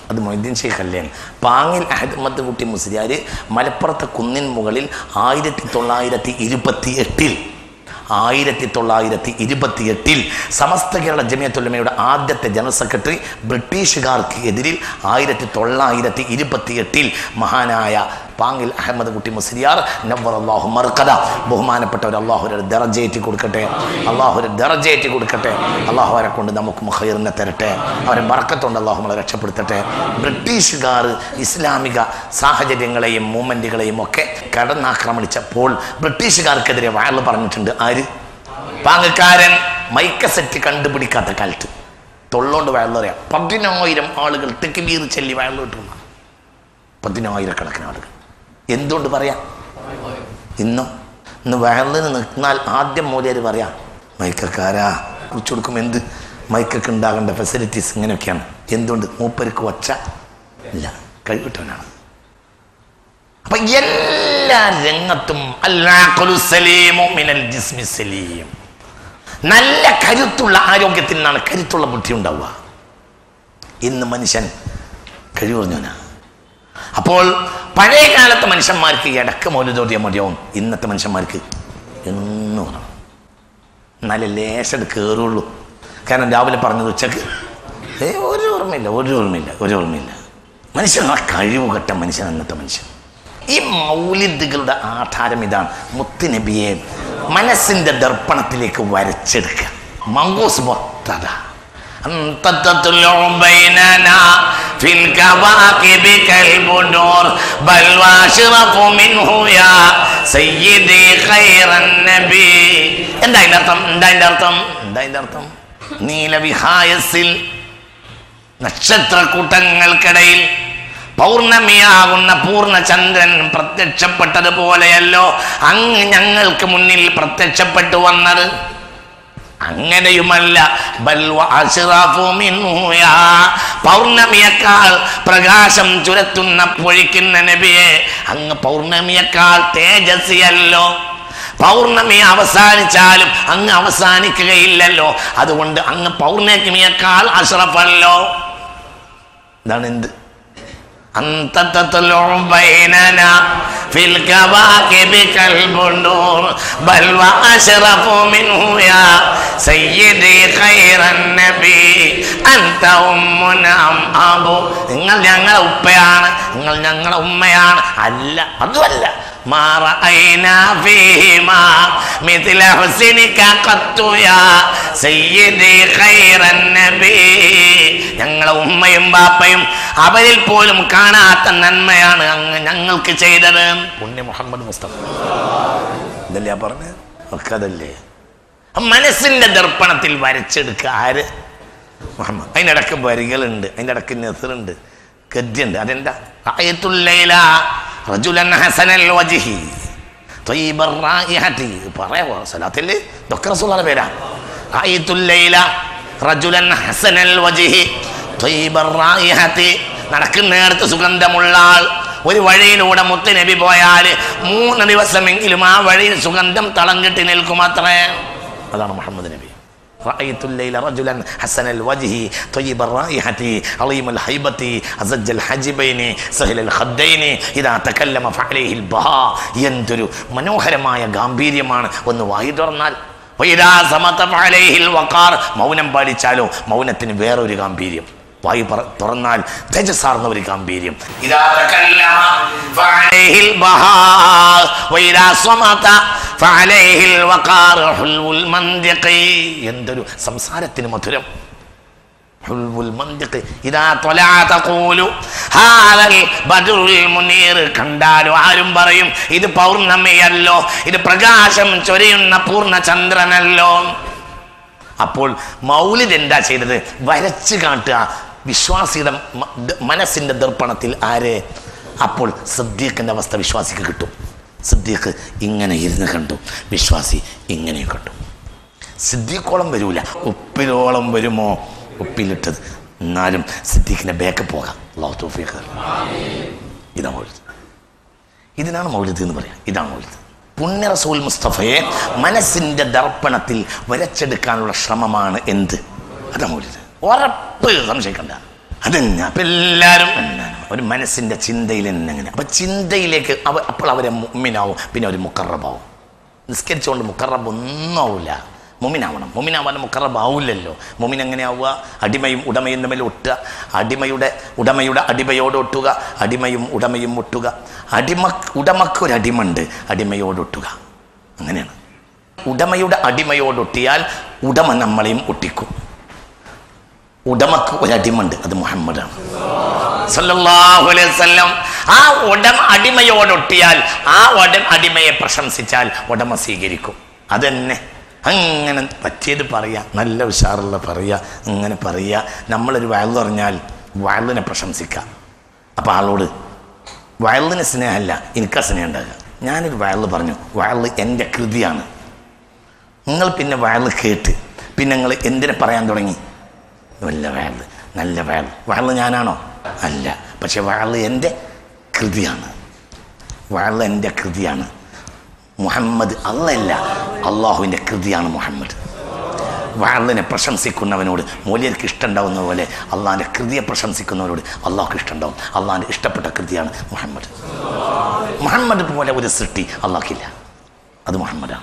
അത് മൊയ്തീൻ ഷെയ്ഖ് അല്ലേ പാങ്ങിൽ അഹമ്മദ് കുട്ടി മുസ്ലിയാർ മലപ്പുറത്തെ കുന്നിൻ മുകളിൽ ആയിരത്തി തൊള്ളായിരത്തി ഇരുപത്തി എട്ടിൽ ആയിരത്തി തൊള്ളായിരത്തി ഇരുപത്തി എട്ടിൽ സമസ്ത കേരള ജമിയത്തുലമയുടെ ആദ്യത്തെ ജനറൽ സെക്രട്ടറി ബ്രിട്ടീഷുകാർക്ക് എതിരിൽ ആയിരത്തി തൊള്ളായിരത്തി ഇരുപത്തി എട്ടിൽ മഹാനായ പാങ്ങിൽ അഹമ്മദ് കുട്ടി മുസ്ലിയാർ നവർ അള്ളാഹു മർക്കത ബഹുമാനപ്പെട്ടവർ അള്ളാഹുരെ ദറജേറ്റി കൊടുക്കട്ടെ അള്ളാഹുരെ ദറജേറ്റി കൊടുക്കട്ടെ അള്ളാഹു അവരെ കൊണ്ട് നമുക്ക് ഹൈറിനെ തരട്ടെ അവരെ ബർക്കത്തുണ്ട് അള്ളാഹു നമ്മളെ രക്ഷപ്പെടുത്തട്ടെ ബ്രിട്ടീഷുകാർ ഇസ്ലാമിക സാഹചര്യങ്ങളെയും മൂവ്മെൻറ്റുകളെയും ഒക്കെ കടന്നാക്രമണിച്ചപ്പോൾ ബ്രിട്ടീഷുകാർക്കെതിരെ വയൽ പറഞ്ഞിട്ടുണ്ട് ആര് പാങ്ങക്കാരൻ മൈക്കസെറ്റ് കണ്ടുപിടിക്കാത്ത കാലത്ത് തൊള്ളോണ്ട് വയലറിയാം പതിനായിരം ആളുകൾ തെക്ക് വീർ ചെല്ലി വയലോട്ടുള്ള പതിനായിരക്കണക്കിന് ആളുകൾ എന്തുകൊണ്ട് പറയാം ഇന്നും ഇന്ന് വയലിന് നിന്നാൽ ആദ്യം മൂലര് പറയാം മൈക്കക്കാരാ കുറിച്ച് കൊടുക്കും എന്ത് മൈക്കൊക്കെ ഉണ്ടാകേണ്ട ഫെസിലിറ്റീസ് ഇങ്ങനെയൊക്കെയാണ് എന്തുകൊണ്ട് മൂപ്പർക്ക് ഒച്ച ഇല്ല കഴിവിട്ടവനാണ് അപ്പൊ എല്ലാ രംഗത്തും അല്ലാഖുലു സലീമു മിനൽ ജിസ്മി സലീം നല്ല കരുത്തുള്ള ആരോഗ്യത്തിൽ നിന്നാണ് കരുത്തുള്ള ബുദ്ധി ഉണ്ടാവുക ഇന്ന് മനുഷ്യൻ കഴിവുറഞ്ഞവനാ അപ്പോൾ പഴയ കാലത്തെ മനുഷ്യന്മാർക്ക് ഇടക്ക് മൗലിതോതിയ മതിയാവും ഇന്നത്തെ മനുഷ്യന്മാർക്ക് എന്ന് പറയണം എന്നാലേ ലേശം കയറുള്ളൂ കാരണം രാവിലെ പറഞ്ഞത് ഉച്ചക്ക് ഏ ഒരു ഓർമ്മയില്ല ഒരു ഓർമ്മയില്ല ഒരു ഓർമ്മയില്ല മനുഷ്യൻ ആ കഴിവ് കെട്ട മനുഷ്യൻ അന്നത്തെ മനുഷ്യൻ ഈ മൗലിദുകളുടെ ആധാരം ഇതാണ് മുത്തുനബിയെ മനസ്സിന്റെ ദർപ്പണത്തിലേക്ക് വരച്ചെടുക്കുക മങ്കോസ് മൊത്തത أنت تطلع بيننا في الكواكب كالبدور بل واشرف منه يا سيدي خير النبي എന്താ അതിന്റെ അർത്ഥം എന്താ അതിന്റെ അർത്ഥം എന്താ അതിന്റെ അർത്ഥം നീലവിഹായസിൽ നക്ഷത്രക്കൂട്ടങ്ങൾക്കിടയിൽ പൗർണമിയാകുന്ന പൂർണ്ണചന്ദ്രൻ പ്രത്യക്ഷപ്പെട്ടതുപോലെയല്ലോ അങ്ങ് ഞങ്ങൾക്ക് മുന്നിൽ പ്രത്യക്ഷപ്പെട്ടു വന്നത് അങ്ങനെയുമല്ല ബൽവ അശ്റാഫു മിൻഹു യാ. പൗർണമിയേക്കാൾ പ്രകാശം ചുരത്തുന്ന പൊഴിക്കുന്ന നബിയെ അങ്ങ് പൗർണമിയേക്കാൾ തേജസ്വിയല്ലോ പൗർണമി അവസാനിച്ചാലും അങ്ങ് അവസാനിക്കുകയില്ലല്ലോ അതുകൊണ്ട് അങ്ങ് പൗർണമിയേക്കാൾ അഷ്റഫല്ലോ ഇതാണ് എന്ത് أنت تطلع بيننا في الكواكب كالبندور بل وأشرف منه يا سيدي خير النبي أنت أمنا أم أبو നിങ്ങൾ ഞങ്ങളെ ഉപ്പയാണ് നിങ്ങൾ ഞങ്ങളെ ഉമ്മയാണ് അല്ല അതുമല്ല ما رأينا فيهما مثل حسنك قط يا سيدي خير النبي ഞങ്ങളെ ഉമ്മയും ബാപ്പയും അവരിൽ പോലും കാണാത്ത നന്മയാണ് അങ്ങ് ഞങ്ങൾക്ക് ചെയ്തത് പുണ്യ മുഹമ്മദ് മുസ്തഫ ഇതല്ലേ പറഞ്ഞത് ഒക്കെ അതല്ലേ മനസ്സിന്റെ ദർപ്പണത്തിൽ വരച്ചെടുക്കുക ആര് മുഹമ്മദ് അതിൻ്റെ ഇടക്ക് വരികളുണ്ട് അതിൻ്റെ ഇടക്ക് നെസറുണ്ട് ഗദ്യുണ്ട് അതെന്താ ആയത്തുല്ലൈല റജുലൻ ഹസനൽ വജ്ഹി طيب الرائحة പറയാവോ സലാത്തിൽ ഇതൊക്കെ റസൂലുള്ളാഹിയുടെ പേരാ ആയത്തുല്ലൈല റജുലൻ ഹസനൽ വജ്ഹി طيب الرائحة നടക്കുന്നിടത്ത് സുഗന്ധമുള്ള ആൾ ഒരു വഴിയിലൂടെ മുത്ത് നബി പോയാൽ മൂന്ന് ദിവസമെങ്കിലും ആ വഴിയിൽ സുഗന്ധം തളം കെട്ടി നിൽക്കുമത്രേ അതാണ് മുഹമ്മദ് നബി رأيت الليل رجلا حسن الوجه طيب الرائحة عظيم الهيبة أزج الحجبين سهل الخدين إذا تكلم فعليه البهاء ينتر മനോഹരമായ ഗാംഭീര്യമാണ് ഒന്ന് വായി തുറന്നാൽ വൈദാ സമത ഫഅലൈഹിൽ വഖാർ മൗനം പാലിച്ചാലോ മൗനത്തിന് വേറൊരു ഗാംഭീര്യം വായി പറ- തുറന്നാൽ തേജസ്സാർന്ന ഒരു ഗാംഭീര്യം ഇദാ തകല്ലമ ഫഅലൈഹിൽ ബഹാർ വൈദാ സമത ഫഅലൈഹിൽ വഖാർ ഹുൽവുൽ മന്തിഖി എന്തൊരു സംസാരത്തിന് മധുരം ഹുൽവുൽ മന്തിഖ് ഇദാ ത്വലാ തഖൂലു ഹാദൽ ബദ്റുൽ മുനീർ കണ്ടാലും ആരും പറയും ഇത് പൗർണമിയല്ലോ ഇത് പ്രകാശം ചൊരിയുന്ന പൂർണ്ണ ചന്ദ്രനല്ലോ അപ്പോൾ മൗലിദ് എന്താ ചെയ്തത് വരച്ച് കാട്ടുക വിശ്വാസിയുടെ മ- ദ- മനസ്സിന്റെ ദർപ്പണത്തിൽ ആരെ അപ്പോൾ സിദ്ദീഖിന്റെ അവസ്ഥ വിശ്വാസിക്ക് കിട്ടും സിദ്ദീഖ് ഇങ്ങനെ ഇരുന്ന് കണ്ടു വിശ്വാസി ഇങ്ങനെയും കണ്ടു സിദ്ദീഖോളം വരൂല ഉപ്പിലോളം വരുമോ ഉപ്പിലിട്ടത് എന്നാലും സിദ്ദീഖിന്റെ ബേക്ക് പോകാം അള്ളാഹു തൗഫീഖ് ഇതാ മൗലിദ് ഇതിനാണ് മൗലിദ് എന്ന് പറയാം ഇതാണ് മൗലിദ് പുണ്യ റസൂൽ മുസ്തഫയെ മനസ്സിന്റെ ദർപ്പണത്തിൽ വരച്ചെടുക്കാനുള്ള ശ്രമമാണ് എന്ത് അതാ മൗലിദ് ഉറപ്പ് സംശയിക്കണ്ട അതന്നെ അപ്പൊ എല്ലാവരും എന്നാണ് ഒരു മനസ്സിന്റെ ചിന്തയിൽ തന്നെ അങ്ങനെ അപ്പൊ ചിന്തയിലേക്ക് അവ അപ്പോൾ അവരെ മുമ്മിനാവും പിന്നെ ഒരു മുക്കറബാവും നിസ്കരിച്ചുകൊണ്ട് മുക്കറബ് ഒന്നും ആവില്ല മുമിനാവണം മുമിനാവാൻ മുക്കറബ് ആവില്ലല്ലോ മുമിൻ എങ്ങനെയാവുക അടിമയും ഉടമയും തമ്മിൽ ഒട്ടുക അടിമയുടെ ഉടമയുടെ അടിമയോട് ഒട്ടുക അടിമയും ഉടമയും ഒട്ടുക അടിമ ഉടമക്കൊരു അടിമണ്ട് അടിമയോട് ഒട്ടുക അങ്ങനെയാണ് ഉടമയുടെ അടിമയോടൊട്ടിയാൽ ഉടമ നമ്മളെയും ഒട്ടിക്കും ഉടമക്ക് ഒരടിമുണ്ട് അത് മുഹമ്മദാണ് സല്ലല്ലാഹു അലൈഹി വസല്ലം ആ ഉടമ അടിമയോടൊട്ടിയാൽ ആ ഉടം അടിമയെ പ്രശംസിച്ചാൽ ഉടമ സ്വീകരിക്കും അതന്നെ അങ്ങനെ പറ്റിയത് പറയാ നല്ല ഉഷാറുള്ള പറയാ അങ്ങനെ പറയാ നമ്മളൊരു വയൽ പറഞ്ഞാൽ വയലിനെ പ്രശംസിക്കാം അപ്പം ആളോട് വയലിന് സ്നേഹമല്ല എനിക്കാ സ്നേഹം ഉണ്ടാകുക ഞാനൊരു വയൽ പറഞ്ഞു വയൽ എൻ്റെ കൃതിയാണ് നിങ്ങൾ പിന്നെ വയൽ കേട്ട് പിന്നെ നിങ്ങൾ എന്തിനെ പറയാൻ തുടങ്ങി നല്ല വയൽ നല്ല വയൽ വയൽ ഞാനാണോ അല്ല പക്ഷെ വയൽ എൻ്റെ കൃതിയാണ് വയൽ എൻ്റെ കൃതിയാണ് മുഹമ്മദ് അല്ലല്ല അള്ളാഹുവിൻ്റെ കൃതിയാണ് മുഹമ്മദ് വയലിനെ പ്രശംസിക്കുന്നവനോട് മൂല്യർക്ക് ഇഷ്ടമുണ്ടാവുന്ന പോലെ അള്ളാഹിൻ്റെ കൃതിയെ പ്രശംസിക്കുന്നവരോട് അള്ളാഹ്ക്ക് ഇഷ്ടമുണ്ടാവും അള്ളാഹിൻ്റെ ഇഷ്ടപ്പെട്ട കൃതിയാണ് മുഹമ്മദ് മുഹമ്മദ് പോലെ ഒരു സൃഷ്ടി അള്ളാഹ്ക്കില്ല അത് മുഹമ്മദാണ്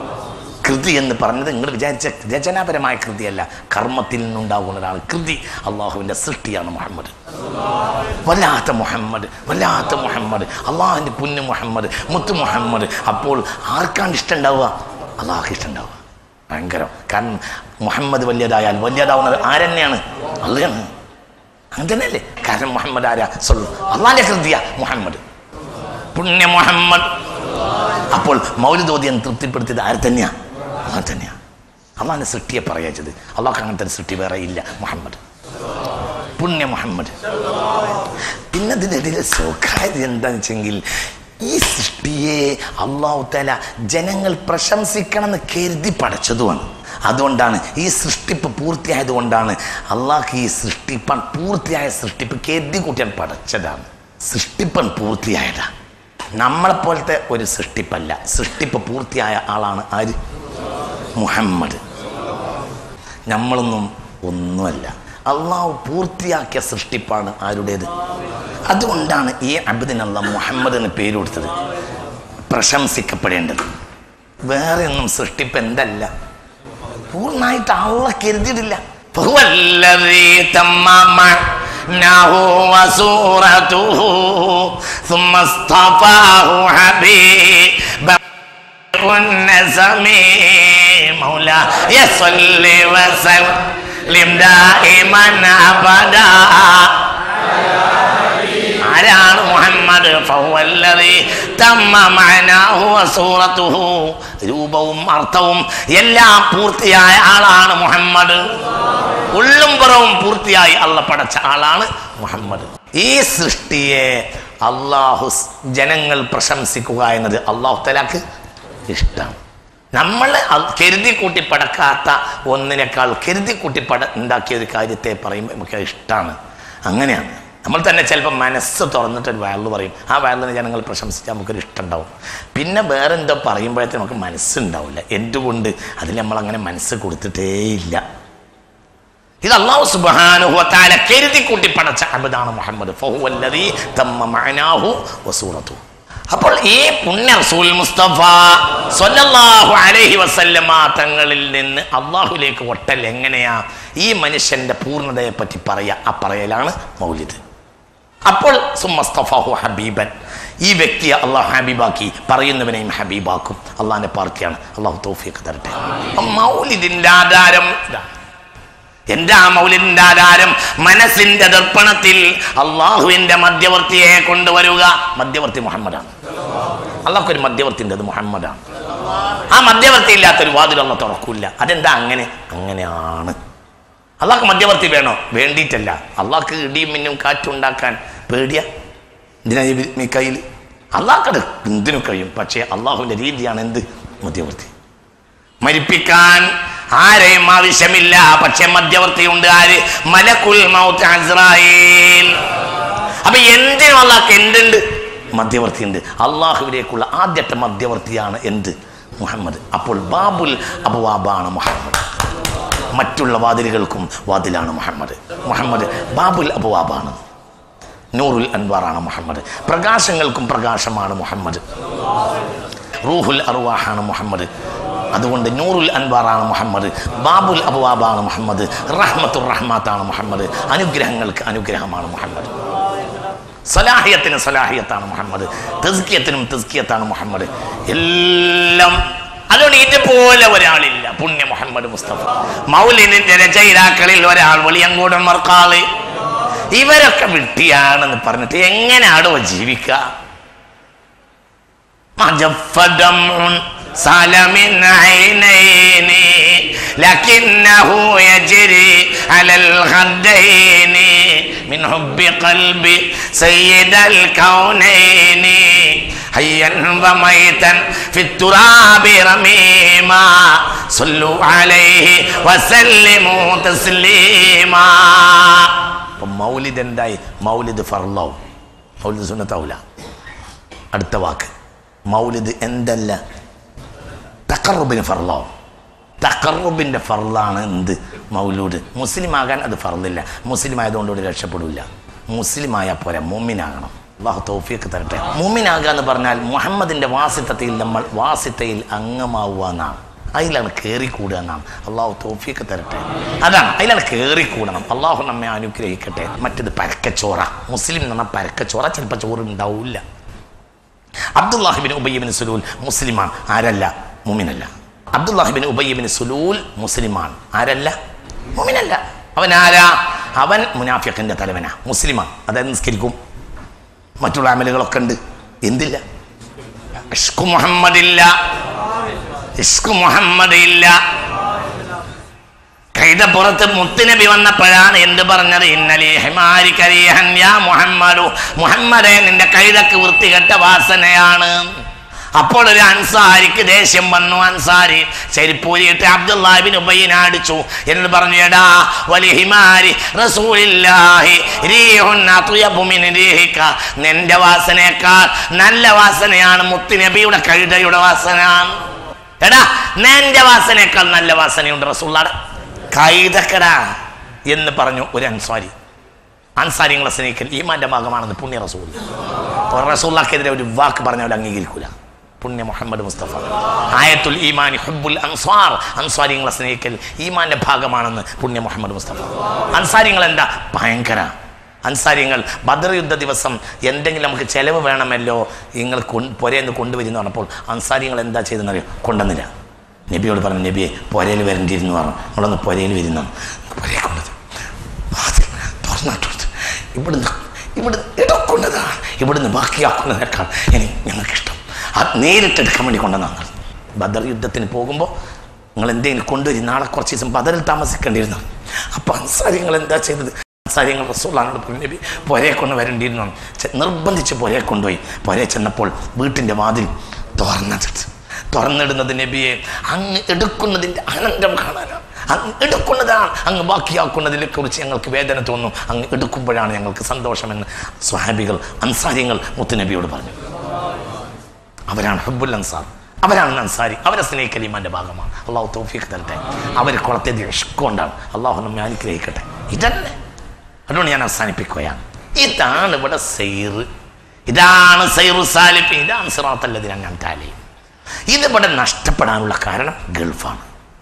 കൃതി എന്ന് പറഞ്ഞത് നിങ്ങൾ വിചാരിച്ച രചനാപരമായ കൃതിയല്ല കർമ്മത്തിൽ നിന്നുണ്ടാകുന്നതാണ് കൃതി അള്ളാഹുവിൻ്റെ സൃഷ്ടിയാണ് മുഹമ്മദ് വല്ലാത്ത മുഹമ്മദ് വല്ലാത്ത മുഹമ്മദ് അള്ളാഹുവിൻ്റെ പുണ്യ മുഹമ്മദ് മുത്തു മുഹമ്മദ് അപ്പോൾ ആർക്കാണ് ഇഷ്ടം ഉണ്ടാവുക അള്ളാഹ്ക്ക് ഇഷ്ടം ഉണ്ടാവുക ഭയങ്കരം കാരണം മുഹമ്മദ് വലിയതായാൽ വലിയതാവുന്നത് ആരെന്നെയാണ് അള്ളയാണ് അങ്ങനെ തന്നെയല്ലേ കാരണം മുഹമ്മദ് ആരാ സൊല്ലു അള്ളാഹിൻ്റെ കൃതിയാ മുഹമ്മദ് പുണ്യ മുഹമ്മദ് അപ്പോൾ മൗലിദോദ്യം തൃപ്തിപ്പെടുത്തിയത് ആര് തന്നെയാ അള്ളാഹ് തന്നെയാ അള്ളാഹിന്റെ സൃഷ്ടിയെ പറയാച്ചത് അള്ളാഹ് അങ്ങനത്തെ ഒരു സൃഷ്ടി വേറെ ഇല്ല മുഹമ്മദ് പുണ്യ മുഹമ്മദ് പിന്നെ ഇതിനിടയിൽ സ്വകാര്യം എന്താണെന്ന് വെച്ചെങ്കിൽ ഈ സൃഷ്ടിയെ അള്ളാഹു തല ജനങ്ങൾ പ്രശംസിക്കണം എന്ന് കരുതി പടച്ചതുമാണ് അതുകൊണ്ടാണ് ഈ സൃഷ്ടിപ്പ് പൂർത്തിയായത് കൊണ്ടാണ് അള്ളാഹ് ഈ സൃഷ്ടിപ്പൻ പൂർത്തിയായ സൃഷ്ടിപ്പ് കരുതി കൂട്ടിയാൻ പടച്ചതാണ് സൃഷ്ടിപ്പൻ പൂർത്തിയായതാണ് നമ്മളെപ്പോലത്തെ ഒരു സൃഷ്ടിപ്പല്ല സൃഷ്ടിപ്പ് പൂർത്തിയായ ആളാണ് ആര് മുഹമ്മദ് നമ്മളൊന്നും ഒന്നുമല്ല അള്ളാഹു പൂർത്തിയാക്കിയ സൃഷ്ടിപ്പാണ് ആരുടേത് അതുകൊണ്ടാണ് ഈ അബദിനുള്ള മുഹമ്മദ് എന്ന് പേര് കൊടുത്തത് പ്രശംസിക്കപ്പെടേണ്ടത് വേറെ ഒന്നും സൃഷ്ടിപ്പ് എന്തല്ല പൂർണ്ണമായിട്ട് അള്ള കരുതിയിട്ടില്ല فهو الذي تممناه وصورته ثم اصطفاه حبيبا النسم مولاي صل وسلم دائما ابدا ആരാണ് മുഹമ്മദ് ഫഹുവല്ലദീ തമ്മ മഅനാഹു വസൂറത്തുഹു രൂപവും അർത്ഥവും എല്ലാം പൂർത്തിയായ ആളാണ് മുഹമ്മദ് ഉള്ളും പുറവും പൂർത്തിയായി അള്ള പടച്ച ആളാണ് മുഹമ്മദ് ഈ സൃഷ്ടിയെ അള്ളാഹു സ് ജനങ്ങൾ പ്രശംസിക്കുക എന്നത് അള്ളാഹു തലാക്ക് ഇഷ്ടമാണ് നമ്മൾ അ- കരുതി കൂട്ടി പടക്കാത്ത ഒന്നിനേക്കാൾ കരുതി കൂട്ടി പട ഉണ്ടാക്കിയ ഒരു കാര്യത്തെ പറയുമ്പോൾ നമുക്ക് ഇഷ്ടമാണ് അങ്ങനെയാണ് നമ്മൾ തന്നെ ചിലപ്പോൾ മനസ്സ് തുറന്നിട്ട് ഒരു വയറിൽ പറയും ആ വയറിനെ ജനങ്ങൾ പ്രശംസിച്ചാൽ നമുക്കൊരു ഇഷ്ടം ഉണ്ടാവും പിന്നെ വേറെ എന്തോ പറയുമ്പോഴത്തേക്ക് നമുക്ക് മനസ്സുണ്ടാവില്ല എന്തുകൊണ്ട് അതിൽ നമ്മൾ അങ്ങനെ മനസ്സ് കൊടുത്തിട്ടേ ഇല്ല ഇത് അള്ളാഹു സുബ്ഹാനഹു കരുതി കൂട്ടി പടച്ച അബദാണ് മുഹമ്മദ് ഫഹുവല്ലദീ തമ്മ മഅനാഹു വസൂറത്തുഹു അപ്പോൾ ഈ പുണ്യ റസൂൽ മുസ്തഫ സ്വല്ലല്ലാഹു അലൈഹി വസല്ലമ തങ്ങളിൽ നിന്ന് അള്ളാഹുലേക്ക് ഒട്ടൽ എങ്ങനെയാ ഈ മനുഷ്യന്റെ പൂർണ്ണതയെ പറ്റി പറയാ ആ പറയലാണ് മൗലിദ് അപ്പോൾ സുമസ്തഫാഹു ഹബീബൻ ഈ വ്യക്തിയെ അള്ളാഹു ഹബീബാക്കി പറയുന്നവനെയും ഹബീബാക്കും അള്ളാഹിന്റെ പാർട്ടിയാണ് അള്ളാഹു തൗഫീഖ് തരട്ടെ അപ്പൊ മൗലിദിന്റെ ആധാരം ഇതാണ് എന്റെ ആ മൗലിന്റെ ആധാരം മനസ്സിന്റെ ദർപ്പണത്തിൽ അള്ളാഹുവിന്റെ മധ്യവർത്തിയെ കൊണ്ടുവരിക മധ്യവർത്തി മുഹമ്മദാണ് അള്ളാഹ്ക്കൊരു മധ്യവർത്തി ഉണ്ട് അത് മുഹമ്മദാണ് ആ മധ്യവർത്തി ഇല്ലാത്തൊരു വാതിൽ അള്ള തുറക്കൂല അതെന്താ അങ്ങനെ അങ്ങനെയാണ് അള്ളാഹ്ക്ക് മധ്യവർത്തി വേണോ വേണ്ടിയിട്ടല്ല അള്ളാഹ്ക്ക് ഇടിയും മിന്നും കാറ്റുണ്ടാക്കാൻ പേടിയ എന്തിനാ ഈ കയ്യിൽ അള്ളാഹ്ക്കത് എന്തിനും കഴിയും പക്ഷേ അള്ളാഹുവിന്റെ രീതിയാണ് എന്ത് മധ്യവർത്തി മരിപ്പിക്കാൻ ആരെയും ആവശ്യമില്ല പക്ഷെ മധ്യവർത്തിയുണ്ട് ആര് മലക്കുൽ മൗത്ത് അസ്രായേൽ അപ്പൊ എന്തിനും അള്ളാഹ്ക്ക് എന്തുണ്ട് മധ്യവർത്തിയുണ്ട് അള്ളാഹുവിലേക്കുള്ള ആദ്യത്തെ മധ്യവർത്തിയാണ് എന്ത് മുഹമ്മദ് അപ്പോൾ ബാബുൽ അബുവാബാണ് മുഹമ്മദ് മറ്റുള്ള വാതിലുകൾക്കും വാതിലാണ് മുഹമ്മദ് മുഹമ്മദ് ബാബുൽ അബുവാബാണ് നൂറുൽ അൻവാറാണ് മുഹമ്മദ് പ്രകാശങ്ങൾക്കും പ്രകാശമാണ് മുഹമ്മദ് റൂഹുൽ അറുവാഹാണ് മുഹമ്മദ് അതുകൊണ്ട് നൂറുൽ അൻവാറാണ് മുഹമ്മദ് ബാബുൽ അബുവാബാണ് മുഹമ്മദ് റഹ്മത്തുർ റഹ്മാത്താണ് മുഹമ്മദ് അനുഗ്രഹങ്ങൾക്ക് അനുഗ്രഹമാണ് മുഹമ്മദ് സലാഹിയത്തിന് സലാഹിയത്താണ് മുഹമ്മദ് തെസ്കിയത്തിനും തെസ്കിയത്താണ് മുഹമ്മദ് എല്ലാം അതുകൊണ്ട് ഇതുപോലെ ഒരാളില്ല പുണ്യ മുഹമ്മദ് മുസ്തഫ മൗലിനിന്റെ രചയിതാക്കളിൽ ഒരാൾ വെളിയങ്കോടൻ മർക്കാള് ഇവരൊക്കെ വിട്ടിയാണെന്ന് പറഞ്ഞിട്ട് എങ്ങനെയാണോ ജീവിക്കുക مجف دمع سال من عينين لكنه يجري على الخدين من حب قلب سيد الكونين حيا وميتا في التراب رميما صلوا عليه وسلموا تسليما മൗലിദ് എന്തായി മൗലിദ് ഫർലാവും മൗലിദ് സുന്നത്താവൂല അടുത്ത വാക്ക് മൗലിദ് എന്തല്ല തക്കറുബിന് ഫർലാവും തക്കറുബിൻ്റെ ഫർലാണ് എന്ത് മൗലൂദ് മുസ്ലിം ആകാൻ അത് ഫർദില്ല മുസ്ലിം ആയതുകൊണ്ട് ഒരു രക്ഷപ്പെടില്ല മുസ്ലിം ആയാൽ പോരാ മുമ്മിനാകണം അള്ളാഹു തൗഫീഖ് തരട്ടെ മുമ്മിനാകുക എന്ന് പറഞ്ഞാൽ മുഹമ്മദിൻ്റെ വാസിത്തത്തിൽ നമ്മൾ വാസിത്തയിൽ അംഗമാവുക എന്നാണ് അതിലാണ് കയറിക്കൂടുക എന്നാണ് അള്ളാഹു തോഫിയൊക്കെ തരട്ടെ അതാണ് അതിലാണ് കയറിക്കൂടണം അള്ളാഹു നമ്മെ അനുഗ്രഹിക്കട്ടെ മറ്റത് പരക്കച്ചോറ മുസ്ലിം എന്ന് പറഞ്ഞാൽ പരക്കച്ചോറ ചിലപ്പോൾ ചോറ് ഉണ്ടാവില്ല അബ്ദുല്ലാഹിബിൻ ഉബയ്യബിൻ സുലൂൽ മുസ്ലിമാണ് ആരല്ല മുമിനല്ല അബ്ദുല്ലാഹിബിൻ ഉബയ്യബിൻ സുലൂൽ മുസ്ലിമാണ് ആരല്ല മുമിനല്ല അവൻ ആരാ അവൻ മുനാഫിഖിന്റെ തലവനാ മുസ്ലിമാണ് അതായത് നിസ്കരിക്കും മറ്റുള്ള അമലുകളൊക്കെ ഉണ്ട് എന്തില്ല ഇഷ്കു മുഹമ്മദില്ല ഇഷ്കു മുഹമ്മദ് ഇല്ല കൈതപ്പുറത്ത് മുത്തുനബി വന്നപ്പോഴാണ് എന്ത് പറഞ്ഞത് ഇന്നലെ ഹിമാരി കരീഹൻ യാ മുഹമ്മദു മുഹമ്മദേ നിന്റെ കൈതക്ക് വൃത്തികെട്ട വാസനയാണ് അപ്പോൾ ഒരു അൻസാരിക്ക് ദേഷ്യം വന്നു അൻസാരി ചെരിപ്പൂരിയിട്ട് അബ്ദുല്ലാഹിബിൻ ഉബൈനെ അടിച്ചു എന്ന് പറഞ്ഞു എടാ വലിയ ഹിമാരി റസൂലില്ലാഹി റീഹുൻ അത്വയബു മിൻ റീഹിക നിന്റെ വാസനയേക്കാൾ നല്ല വാസനയാണ് മുത്തുനബിയുടെ കഴുതയുടെ വാസന എടാ നിന്റെ വാസനയേക്കാൾ നല്ല വാസനയുണ്ട് റസൂള്ളാടെ കൈതക്കടാ എന്ന് പറഞ്ഞു ഒരു അൻസാരി അൻസാരിങ്ങളെ സ്നേഹിക്കൽ ഈമാന്റെ ഭാഗമാണെന്ന് പുണ്യ റസൂൽ റസൂള്ളക്കെതിരെ ഒരു വാക്ക് പറഞ്ഞാൽ അംഗീകരിക്കൂല പുണ്യ മുഹമ്മദ് മുസ്തഫ ആയത്തുൽ ഈമാനി ഹുബുൽ അൻസ്വാർ അൻസാരിങ്ങളെ സ്നേഹിക്കൽ ഈമാന്റെ ഭാഗമാണെന്ന് പുണ്യ മുഹമ്മദ് മുസ്തഫ അൻസാരിങ്ങൾ എന്താ ഭയങ്കര അൻസാരിങ്ങൾ ബദർ യുദ്ധ ദിവസം എന്തെങ്കിലും നമുക്ക് ചെലവ് വേണമല്ലോ നിങ്ങൾ പൊരേന്ന് കൊണ്ടുവരുന്ന പറഞ്ഞപ്പോൾ അൻസാരിങ്ങൾ എന്താ ചെയ്തെന്നറിയോ കൊണ്ടുവന്നില്ല നബിയോട് പറഞ്ഞു നബിയെ പുരയിൽ വരണ്ടിരുന്നു പറഞ്ഞു നമ്മളൊന്ന് പുരയിൽ വരുന്നു പുരയെ കൊണ്ടത് തുറന്നിട്ടുണ്ട് ഇവിടുന്ന് ഇവിടുന്ന് ഇടക്കൊണ്ടതാണ് ഇവിടുന്ന് ബാക്കിയാക്കുന്നതിനേക്കാൾ ഇനി ഞങ്ങൾക്കിഷ്ടം അത് നേരിട്ടെടുക്കാൻ വേണ്ടി കൊണ്ടുവന്നാണ് ബദർ യുദ്ധത്തിന് പോകുമ്പോൾ നിങ്ങൾ എന്തെങ്കിലും കൊണ്ടുവരും നാളെ കുറച്ച് ദിവസം ബദറിൽ താമസിക്കേണ്ടിയിരുന്നു അപ്പോൾ അൻസാരിങ്ങൾ എന്താ ചെയ്തത് അൻസാരിങ്ങൾ റസൂള്ളാനോട് പറഞ്ഞു നബി പുരയെ കൊണ്ട് വരേണ്ടിയിരുന്നു ചെ- നിർബന്ധിച്ച് പുരയെ കൊണ്ടുപോയി പുരയെ ചെന്നപ്പോൾ വീട്ടിൻ്റെ വാതിൽ തുറന്നിട്ട് തുറന്നിടുന്നത് നബിയെ അങ്ങ് എടുക്കുന്നതിൻ്റെ അനന്തം കാണാനാണ് അങ്ങ് എടുക്കുന്നതാണ് അങ്ങ് ബാക്കിയാക്കുന്നതിനെ കുറിച്ച് ഞങ്ങൾക്ക് വേദന തോന്നുന്നു അങ്ങ് എടുക്കുമ്പോഴാണ് ഞങ്ങൾക്ക് സന്തോഷമെന്ന് സ്വഹാബികൾ അൻസാരിങ്ങൾ മുത്തുനബിയോട് പറഞ്ഞു അവരാണ് ഹബ്ബുൽ അൻസാർ അവരാണ് അൻസാരി അവരെ സ്നേഹിക്കലീമാൻ്റെ ഭാഗമാണ് അള്ളാഹു തൗഫീഖ് തരട്ടെ അവർ കുളത്തെ ഇഷ്കൊണ്ടാണ് അള്ളാഹു നമ്മെ അനുഗ്രഹിക്കട്ടെ ഇതല്ലേ അതുകൊണ്ട് ഞാൻ അവസാനിപ്പിക്കുകയാണ് ഇതാണ് ഇവിടെ സെയ്റ് ഇതാണ് സൈറു സാലിഫ് ഇതാണ് സിറാത്തല്ലതിനാണ് ഞാൻ താലി ഇതിവിടെ നഷ്ടപ്പെടാനുള്ള കാരണം ഗൾഫാണ്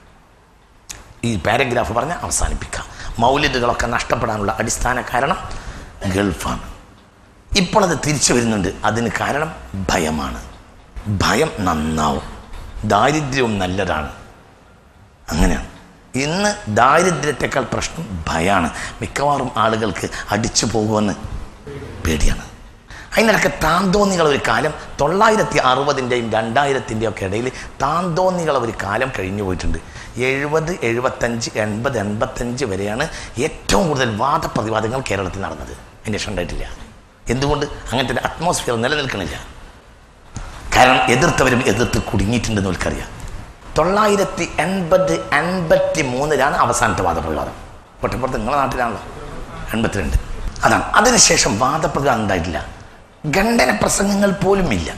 ഈ പാരഗ്രാഫ് പറഞ്ഞ് അവസാനിപ്പിക്കാം മൗലിദുകളൊക്കെ നഷ്ടപ്പെടാനുള്ള അടിസ്ഥാന കാരണം ഗൾഫാണ് ഇപ്പോൾ അത് തിരിച്ചു വരുന്നുണ്ട് അതിന് കാരണം ഭയമാണ് ഭയം നന്നാവും ദാരിദ്ര്യവും നല്ലതാണ് അങ്ങനെയാണ് ഇന്ന് ദാരിദ്ര്യത്തെക്കാൾ പ്രശ്നം ഭയമാണ് മിക്കവാറും ആളുകൾക്ക് അടിച്ചു പോകുമെന്ന് പേടിയാണ് അതിനിടയ്ക്ക് താന്തോന്നികൾ ഒരു കാലം തൊള്ളായിരത്തി അറുപതിൻ്റെയും രണ്ടായിരത്തിൻ്റെയും ഒക്കെ ഇടയിൽ താന്തോന്നികൾ ഒരു കാലം കഴിഞ്ഞു പോയിട്ടുണ്ട് എഴുപത് എഴുപത്തഞ്ച് എൺപത് എൺപത്തഞ്ച് വരെയാണ് ഏറ്റവും കൂടുതൽ വാദപ്രതിവാദങ്ങൾ കേരളത്തിൽ നടന്നത് അതിൻ്റെ ശേഷം ഉണ്ടായിട്ടില്ല എന്തുകൊണ്ട് അങ്ങനത്തെ ഒരു അറ്റ്മോസ്ഫിയർ നിലനിൽക്കണില്ല കാരണം എതിർത്തവരും എതിർത്ത് കുടുങ്ങിയിട്ടുണ്ടെന്ന് അവർക്കറിയാം തൊള്ളായിരത്തി എൺപത് എൺപത്തി മൂന്നിലാണ് അവസാനത്തെ വാദപ്രതിവാദം ഒറ്റപ്പുറത്ത് നിങ്ങളുടെ നാട്ടിലാണല്ലോ എൺപത്തിരണ്ട് അതാണ് അതിനുശേഷം വാദപ്രതിവാദം ഉണ്ടായിട്ടില്ല ഖണ്ഡന പ്രസംഗങ്ങൾ പോലും ഇല്ല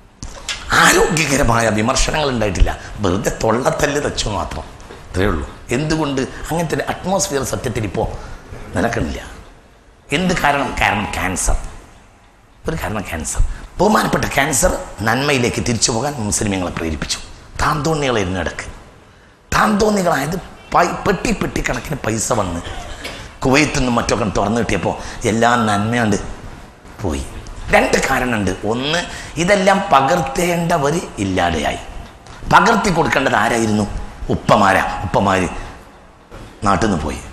ആരോഗ്യകരമായ വിമർശനങ്ങൾ ഉണ്ടായിട്ടില്ല വെറുതെ തൊള്ളത്തല്ല് തച്ചു മാത്രം ഇത്രയേ ഉള്ളൂ എന്തുകൊണ്ട് അങ്ങനത്തെ ഒരു അറ്റ്മോസ്ഫിയർ സത്യത്തിൽ ഇപ്പോൾ നിലക്കണില്ല എന്ത് കാരണം കാരണം ക്യാൻസർ ഒരു കാരണം ക്യാൻസർ ബഹുമാനപ്പെട്ട ക്യാൻസർ നന്മയിലേക്ക് തിരിച്ചു പോകാൻ മുസ്ലിമീങ്ങളെ പ്രേരിപ്പിച്ചു താന്തോന്നികളെ ഇരുന്നിടക്ക് താന്തോന്നികളായത് പൈ പെട്ടി പെട്ടി കണക്കിന് പൈസ വന്ന് കുവൈത്തിൽ നിന്നും മറ്റൊക്കെ തുറന്നു കിട്ടിയപ്പോൾ എല്ലാം നന്മയുണ്ട് പോയി രണ്ട് കാരണമുണ്ട് ഒന്ന് ഇതെല്ലാം പകർത്തേണ്ടവർ ഇല്ലാതെയായി പകർത്തി കൊടുക്കേണ്ടത് ആരായിരുന്നു ഉപ്പമാരാ ഉപ്പമാര് നാട്ടിൽ നിന്ന് പോയി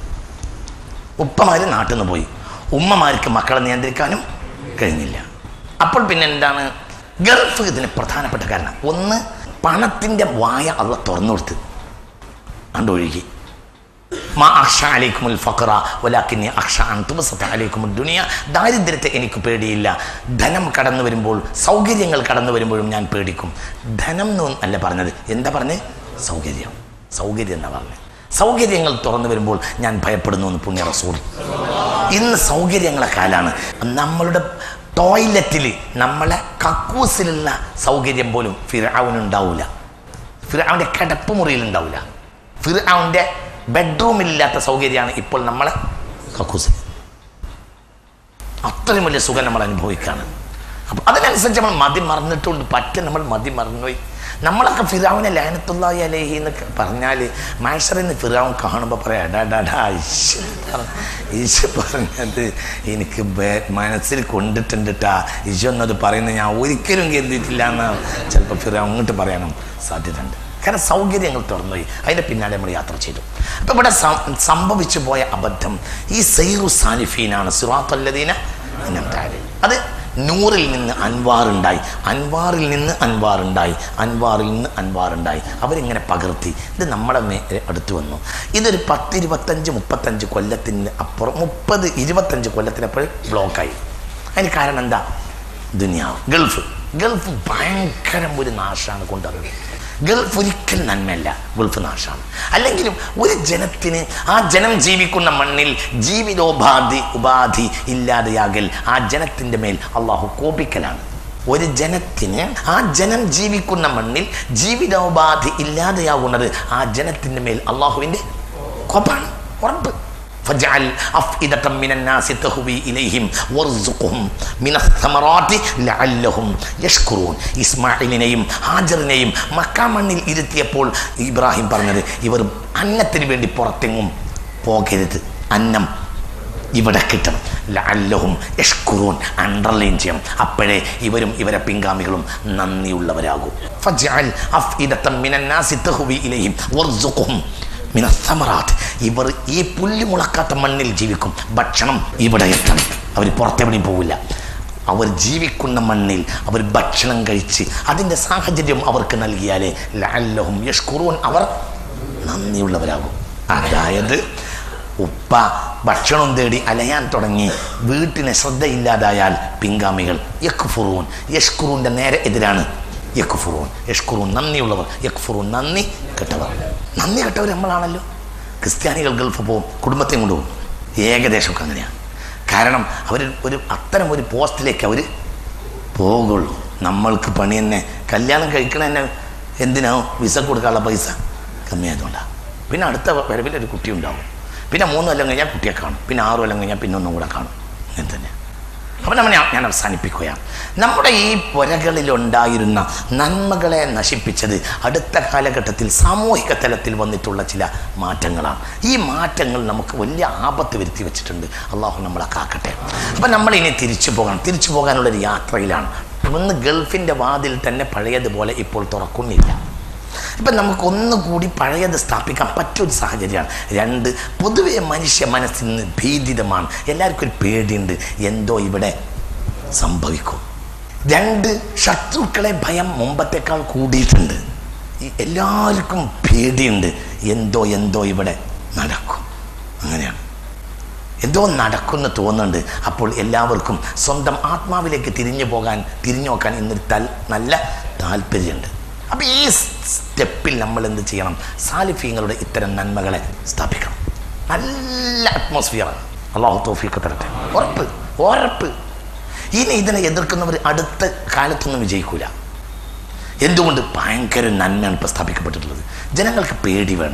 ഉപ്പമാര് നാട്ടിൽ നിന്ന് പോയി ഉമ്മമാർക്ക് മക്കളെ നിയന്ത്രിക്കാനും കഴിഞ്ഞില്ല അപ്പോൾ പിന്നെ എന്താണ് ഗൾഫ് ഇതിന് പ്രധാനപ്പെട്ട കാരണം ഒന്ന് പണത്തിൻ്റെ വായ അവ തുറന്നു കൊടുത്ത് അണ്ടൊഴുകി മാ അക്ഷ അലൈക്കുമുൽ ഫഖറ വലാക്കിനി അക്ഷ അന്തുമസത്ത അലൈക്കുമുൽ ദുനിയ ദാരിദ്ര്യത്തെ എനിക്ക് പേടിയില്ല ധനം കടന്നു വരുമ്പോൾ സൗകര്യങ്ങൾ കടന്നു വരുമ്പോഴും ഞാൻ പേടിക്കും ധനം എന്ന് അല്ല പറഞ്ഞത് എന്താ പറഞ്ഞത് സൗകര്യം സൗകര്യം എന്നാ പറഞ്ഞത് സൗകര്യങ്ങൾ തുറന്നു വരുമ്പോൾ ഞാൻ ഭയപ്പെടുന്നു എന്ന് പുണ്യ റസൂൾ ഇന്ന് സൗകര്യങ്ങളെ കാലാണ് നമ്മളുടെ ടോയ്ലറ്റിൽ നമ്മളെ കക്കൂസിലുള്ള സൗകര്യം പോലും ഫിറാവിനുണ്ടാവില്ല ഫിറാവിൻ്റെ കിടപ്പ് മുറിയിൽ ഉണ്ടാവില്ല ഫിറാവിൻ്റെ ബെഡ്റൂമിലില്ലാത്ത സൗകര്യമാണ് ഇപ്പോൾ നമ്മളെ കക്കൂസിൽ അത്രയും വലിയ സുഖം നമ്മൾ അനുഭവിക്കുകയാണ് അപ്പം അതിനനുസരിച്ച് നമ്മൾ മതി മറന്നിട്ടുണ്ട് പറ്റ നമ്മൾ മതി മറന്നുപോയി നമ്മളൊക്കെ ഫിറാവിനെ ലാനത്തുള്ളായി അലേഹി എന്നൊക്കെ പറഞ്ഞാൽ മാഷറിൽ നിന്ന് ഫിറാവൻ കാണുമ്പോൾ പറയാം എടാ ഡാ ഡാ ഈശോ പറ- ഈശോ പറഞ്ഞത് എനിക്ക് ബേ- മനസ്സിൽ കൊണ്ടിട്ടുണ്ട് ട്ടാ ഈശോ എന്നത് പറയുന്നത് ഞാൻ ഒരിക്കലും കരുതിയിട്ടില്ല എന്ന് ചിലപ്പോൾ ഫിറാവ് അങ്ങോട്ട് പറയാനും സാധ്യതയുണ്ട് കാരണം സൗകര്യങ്ങൾ തുറന്നുപോയി അതിൻ്റെ പിന്നാലെ നമ്മൾ യാത്ര ചെയ്തു അപ്പം ഇവിടെ സം- സംഭവിച്ചു പോയ അബദ്ധം ഈ സൈറു സാലിഫീനാണ് സിറാത്തല്ലദീന ഇനം താഴെ അത് നൂറിൽ നിന്ന് അൻവാർ ഉണ്ടായി അൻവാറിൽ നിന്ന് അൻവാർ ഉണ്ടായി അൻവാറിൽ നിന്ന് അൻവാർ ഉണ്ടായി അവരിങ്ങനെ പകർത്തി ഇത് നമ്മുടെ മേ അടുത്ത് വന്നു ഇതൊരു പത്തിരുപത്തഞ്ച് മുപ്പത്തഞ്ച് കൊല്ലത്തിന് അപ്പുറം മുപ്പത് ഇരുപത്തഞ്ച് കൊല്ലത്തിനപ്പോഴും ബ്ലോക്കായി അതിന് കാരണം എന്താ ദുനിയാവ് ഗൾഫ് ഗൾഫ് ഭയങ്കരം ഒരു നാശമാണ് കൊണ്ടുവരുന്നത് ഗൾഫ് ഒരിക്കൽ നന്മയല്ല ഗൾഫ് നാശമാണ് അല്ലെങ്കിലും ഒരു ജനത്തിന് ആ ജനം ജീവിക്കുന്ന മണ്ണിൽ ജീവിതോപാധി ഉപാധി ഇല്ലാതെയാകൽ ആ ജനത്തിൻ്റെ മേൽ അള്ളാഹു കോപിക്കലാണ് ഒരു ജനത്തിന് ആ ജനം ജീവിക്കുന്ന മണ്ണിൽ ജീവിതോപാധി ഇല്ലാതെയാകുന്നത് ആ ജനത്തിൻ്റെ മേൽ അള്ളാഹുവിൻ്റെ കോപ്പാണ് ഉറപ്പ് فاجعل أفئدة من الناس تهوي إليهم وارزقهم من الثمرات لعلهم يشكرون ഇസ്മായിലിനെയും ഹാജറിനെയും മക്കാമണ്ണിൽ ഇരുത്തിയപ്പോൾ ഇബ്രാഹിം പറഞ്ഞത് ഇവർ അന്നത്തിന് വേണ്ടി പുറത്തെങ്ങും പോകരുത് അന്നം ഇവിടെ കിട്ടണം ലഅല്ലഹും യഷ്കുറൂൻ അണ്ടർലൈൻ ചെയ്യണം അപ്പോഴേ ഇവരും ഇവരെ പിൻഗാമികളും നന്ദിയുള്ളവരാകും ഫജ്അൽ അഫ്ഇദത്തം മിനന്നാസി തഹ്വി ഇലൈഹിം വർസുഖുഹും മിനസ്സമറാത്ത് ഇവർ ഈ പുല്ല് മുളക്കാത്ത മണ്ണിൽ ജീവിക്കും ഭക്ഷണം ഇവിടെ എത്തണം അവർ പുറത്തെവിടെയും പോവില്ല അവർ ജീവിക്കുന്ന മണ്ണിൽ അവർ ഭക്ഷണം കഴിച്ച് അതിൻ്റെ സാഹചര്യം അവർക്ക് നൽകിയാലേ ലഅല്ലഹും യഷ്കുറൂൻ അവർ നന്ദിയുള്ളവരാകും അതായത് ഉപ്പ ഭക്ഷണം തേടി അലയാൻ തുടങ്ങി വീട്ടിന് ശ്രദ്ധയില്ലാതായാൽ പിൻഗാമികൾ യക്ഫുറൂൻ യഷ്കുറൂൻ്റെ നേരെ എതിരാണ് യക്ഫുറൂൻ യഷ്കുറൂൻ നന്ദിയുള്ളവർ യക്ഫുറൂൻ നന്ദി കെട്ടവർ നന്ദി കെട്ടവർ നമ്മളാണല്ലോ ക്രിസ്ത്യാനികൾ ഗൾഫ് പോവും കുടുംബത്തെയും കൊണ്ടുപോകും ഏകദേശമൊക്കെ അങ്ങനെയാണ് കാരണം അവർ ഒരു അത്തരം ഒരു പോസ്റ്റിലേക്ക് അവർ പോകുള്ളൂ നമ്മൾക്ക് പണി തന്നെ കല്യാണം കഴിക്കണ തന്നെ എന്തിനാവും വിസ കൊടുക്കാനുള്ള പൈസ കമ്മിയായതുകൊണ്ടാണ് പിന്നെ അടുത്ത വരവിൽ ഒരു കുട്ടി ഉണ്ടാവും പിന്നെ മൂന്ന് കൊല്ലം കഴിഞ്ഞാൽ കുട്ടിയെ കാണും പിന്നെ ആറ് കൊല്ലം കഴിഞ്ഞാൽ പിന്നെ ഒന്നും കൂടെ കാണും അങ്ങനെ തന്നെ അപ്പം നമ്മൾ ഞാൻ ഞാൻ അവസാനിപ്പിക്കുകയാണ് നമ്മുടെ ഈ പുരകളിലുണ്ടായിരുന്ന നന്മകളെ നശിപ്പിച്ചത് അടുത്ത കാലഘട്ടത്തിൽ സാമൂഹിക തലത്തിൽ വന്നിട്ടുള്ള ചില മാറ്റങ്ങളാണ് ഈ മാറ്റങ്ങൾ നമുക്ക് വലിയ ആപത്ത് വരുത്തി വെച്ചിട്ടുണ്ട് അള്ളാഹു നമ്മളെ കാക്കട്ടെ അപ്പം നമ്മൾ ഇനി തിരിച്ചു പോകണം തിരിച്ചു പോകാനുള്ളൊരു യാത്രയിലാണ് ഒന്ന് ഗൾഫിൻ്റെ വാതിൽ തന്നെ പഴയതുപോലെ ഇപ്പോൾ തുറക്കുന്നില്ല ഇപ്പം നമുക്ക് ഒന്നുകൂടി പഴയത് സ്ഥാപിക്കാൻ പറ്റൊരു സാഹചര്യമാണ് രണ്ട് പൊതുവെ മനുഷ്യ മനസ്സിൽ നിന്ന് ഭീതിതമാണ് എല്ലാവർക്കും ഒരു പേടിയുണ്ട് എന്തോ ഇവിടെ സംഭവിക്കും രണ്ട് ശത്രുക്കളെ ഭയം മുമ്പത്തേക്കാൾ കൂടിയിട്ടുണ്ട് ഈ എല്ലാവർക്കും പേടിയുണ്ട് എന്തോ എന്തോ ഇവിടെ നടക്കും അങ്ങനെയാണ് എന്തോ നടക്കുമെന്ന് തോന്നുന്നുണ്ട് അപ്പോൾ എല്ലാവർക്കും സ്വന്തം ആത്മാവിലേക്ക് തിരിഞ്ഞു പോകാൻ തിരിഞ്ഞു നോക്കാൻ ഇന്നൊരു തൽ നല്ല താല്പര്യമുണ്ട് അപ്പോൾ ഈ സ്റ്റെപ്പിൽ നമ്മൾ എന്ത് ചെയ്യണം സാലിഫീങ്ങളുടെ ഇത്തരം നന്മകളെ സ്ഥാപിക്കണം നല്ല അറ്റ്മോസ്ഫിയറാണ് അള്ളാഹു തോഫിയൊക്കെ തരട്ടെ ഉറപ്പ് ഉറപ്പ് ഇനി ഇതിനെ എതിർക്കുന്നവർ അടുത്ത കാലത്തൊന്നും വിജയിക്കൂല എന്തുകൊണ്ട് ഭയങ്കര നന്മയാണ് ഇപ്പോൾ സ്ഥാപിക്കപ്പെട്ടിട്ടുള്ളത് ജനങ്ങൾക്ക് പേടി വേണം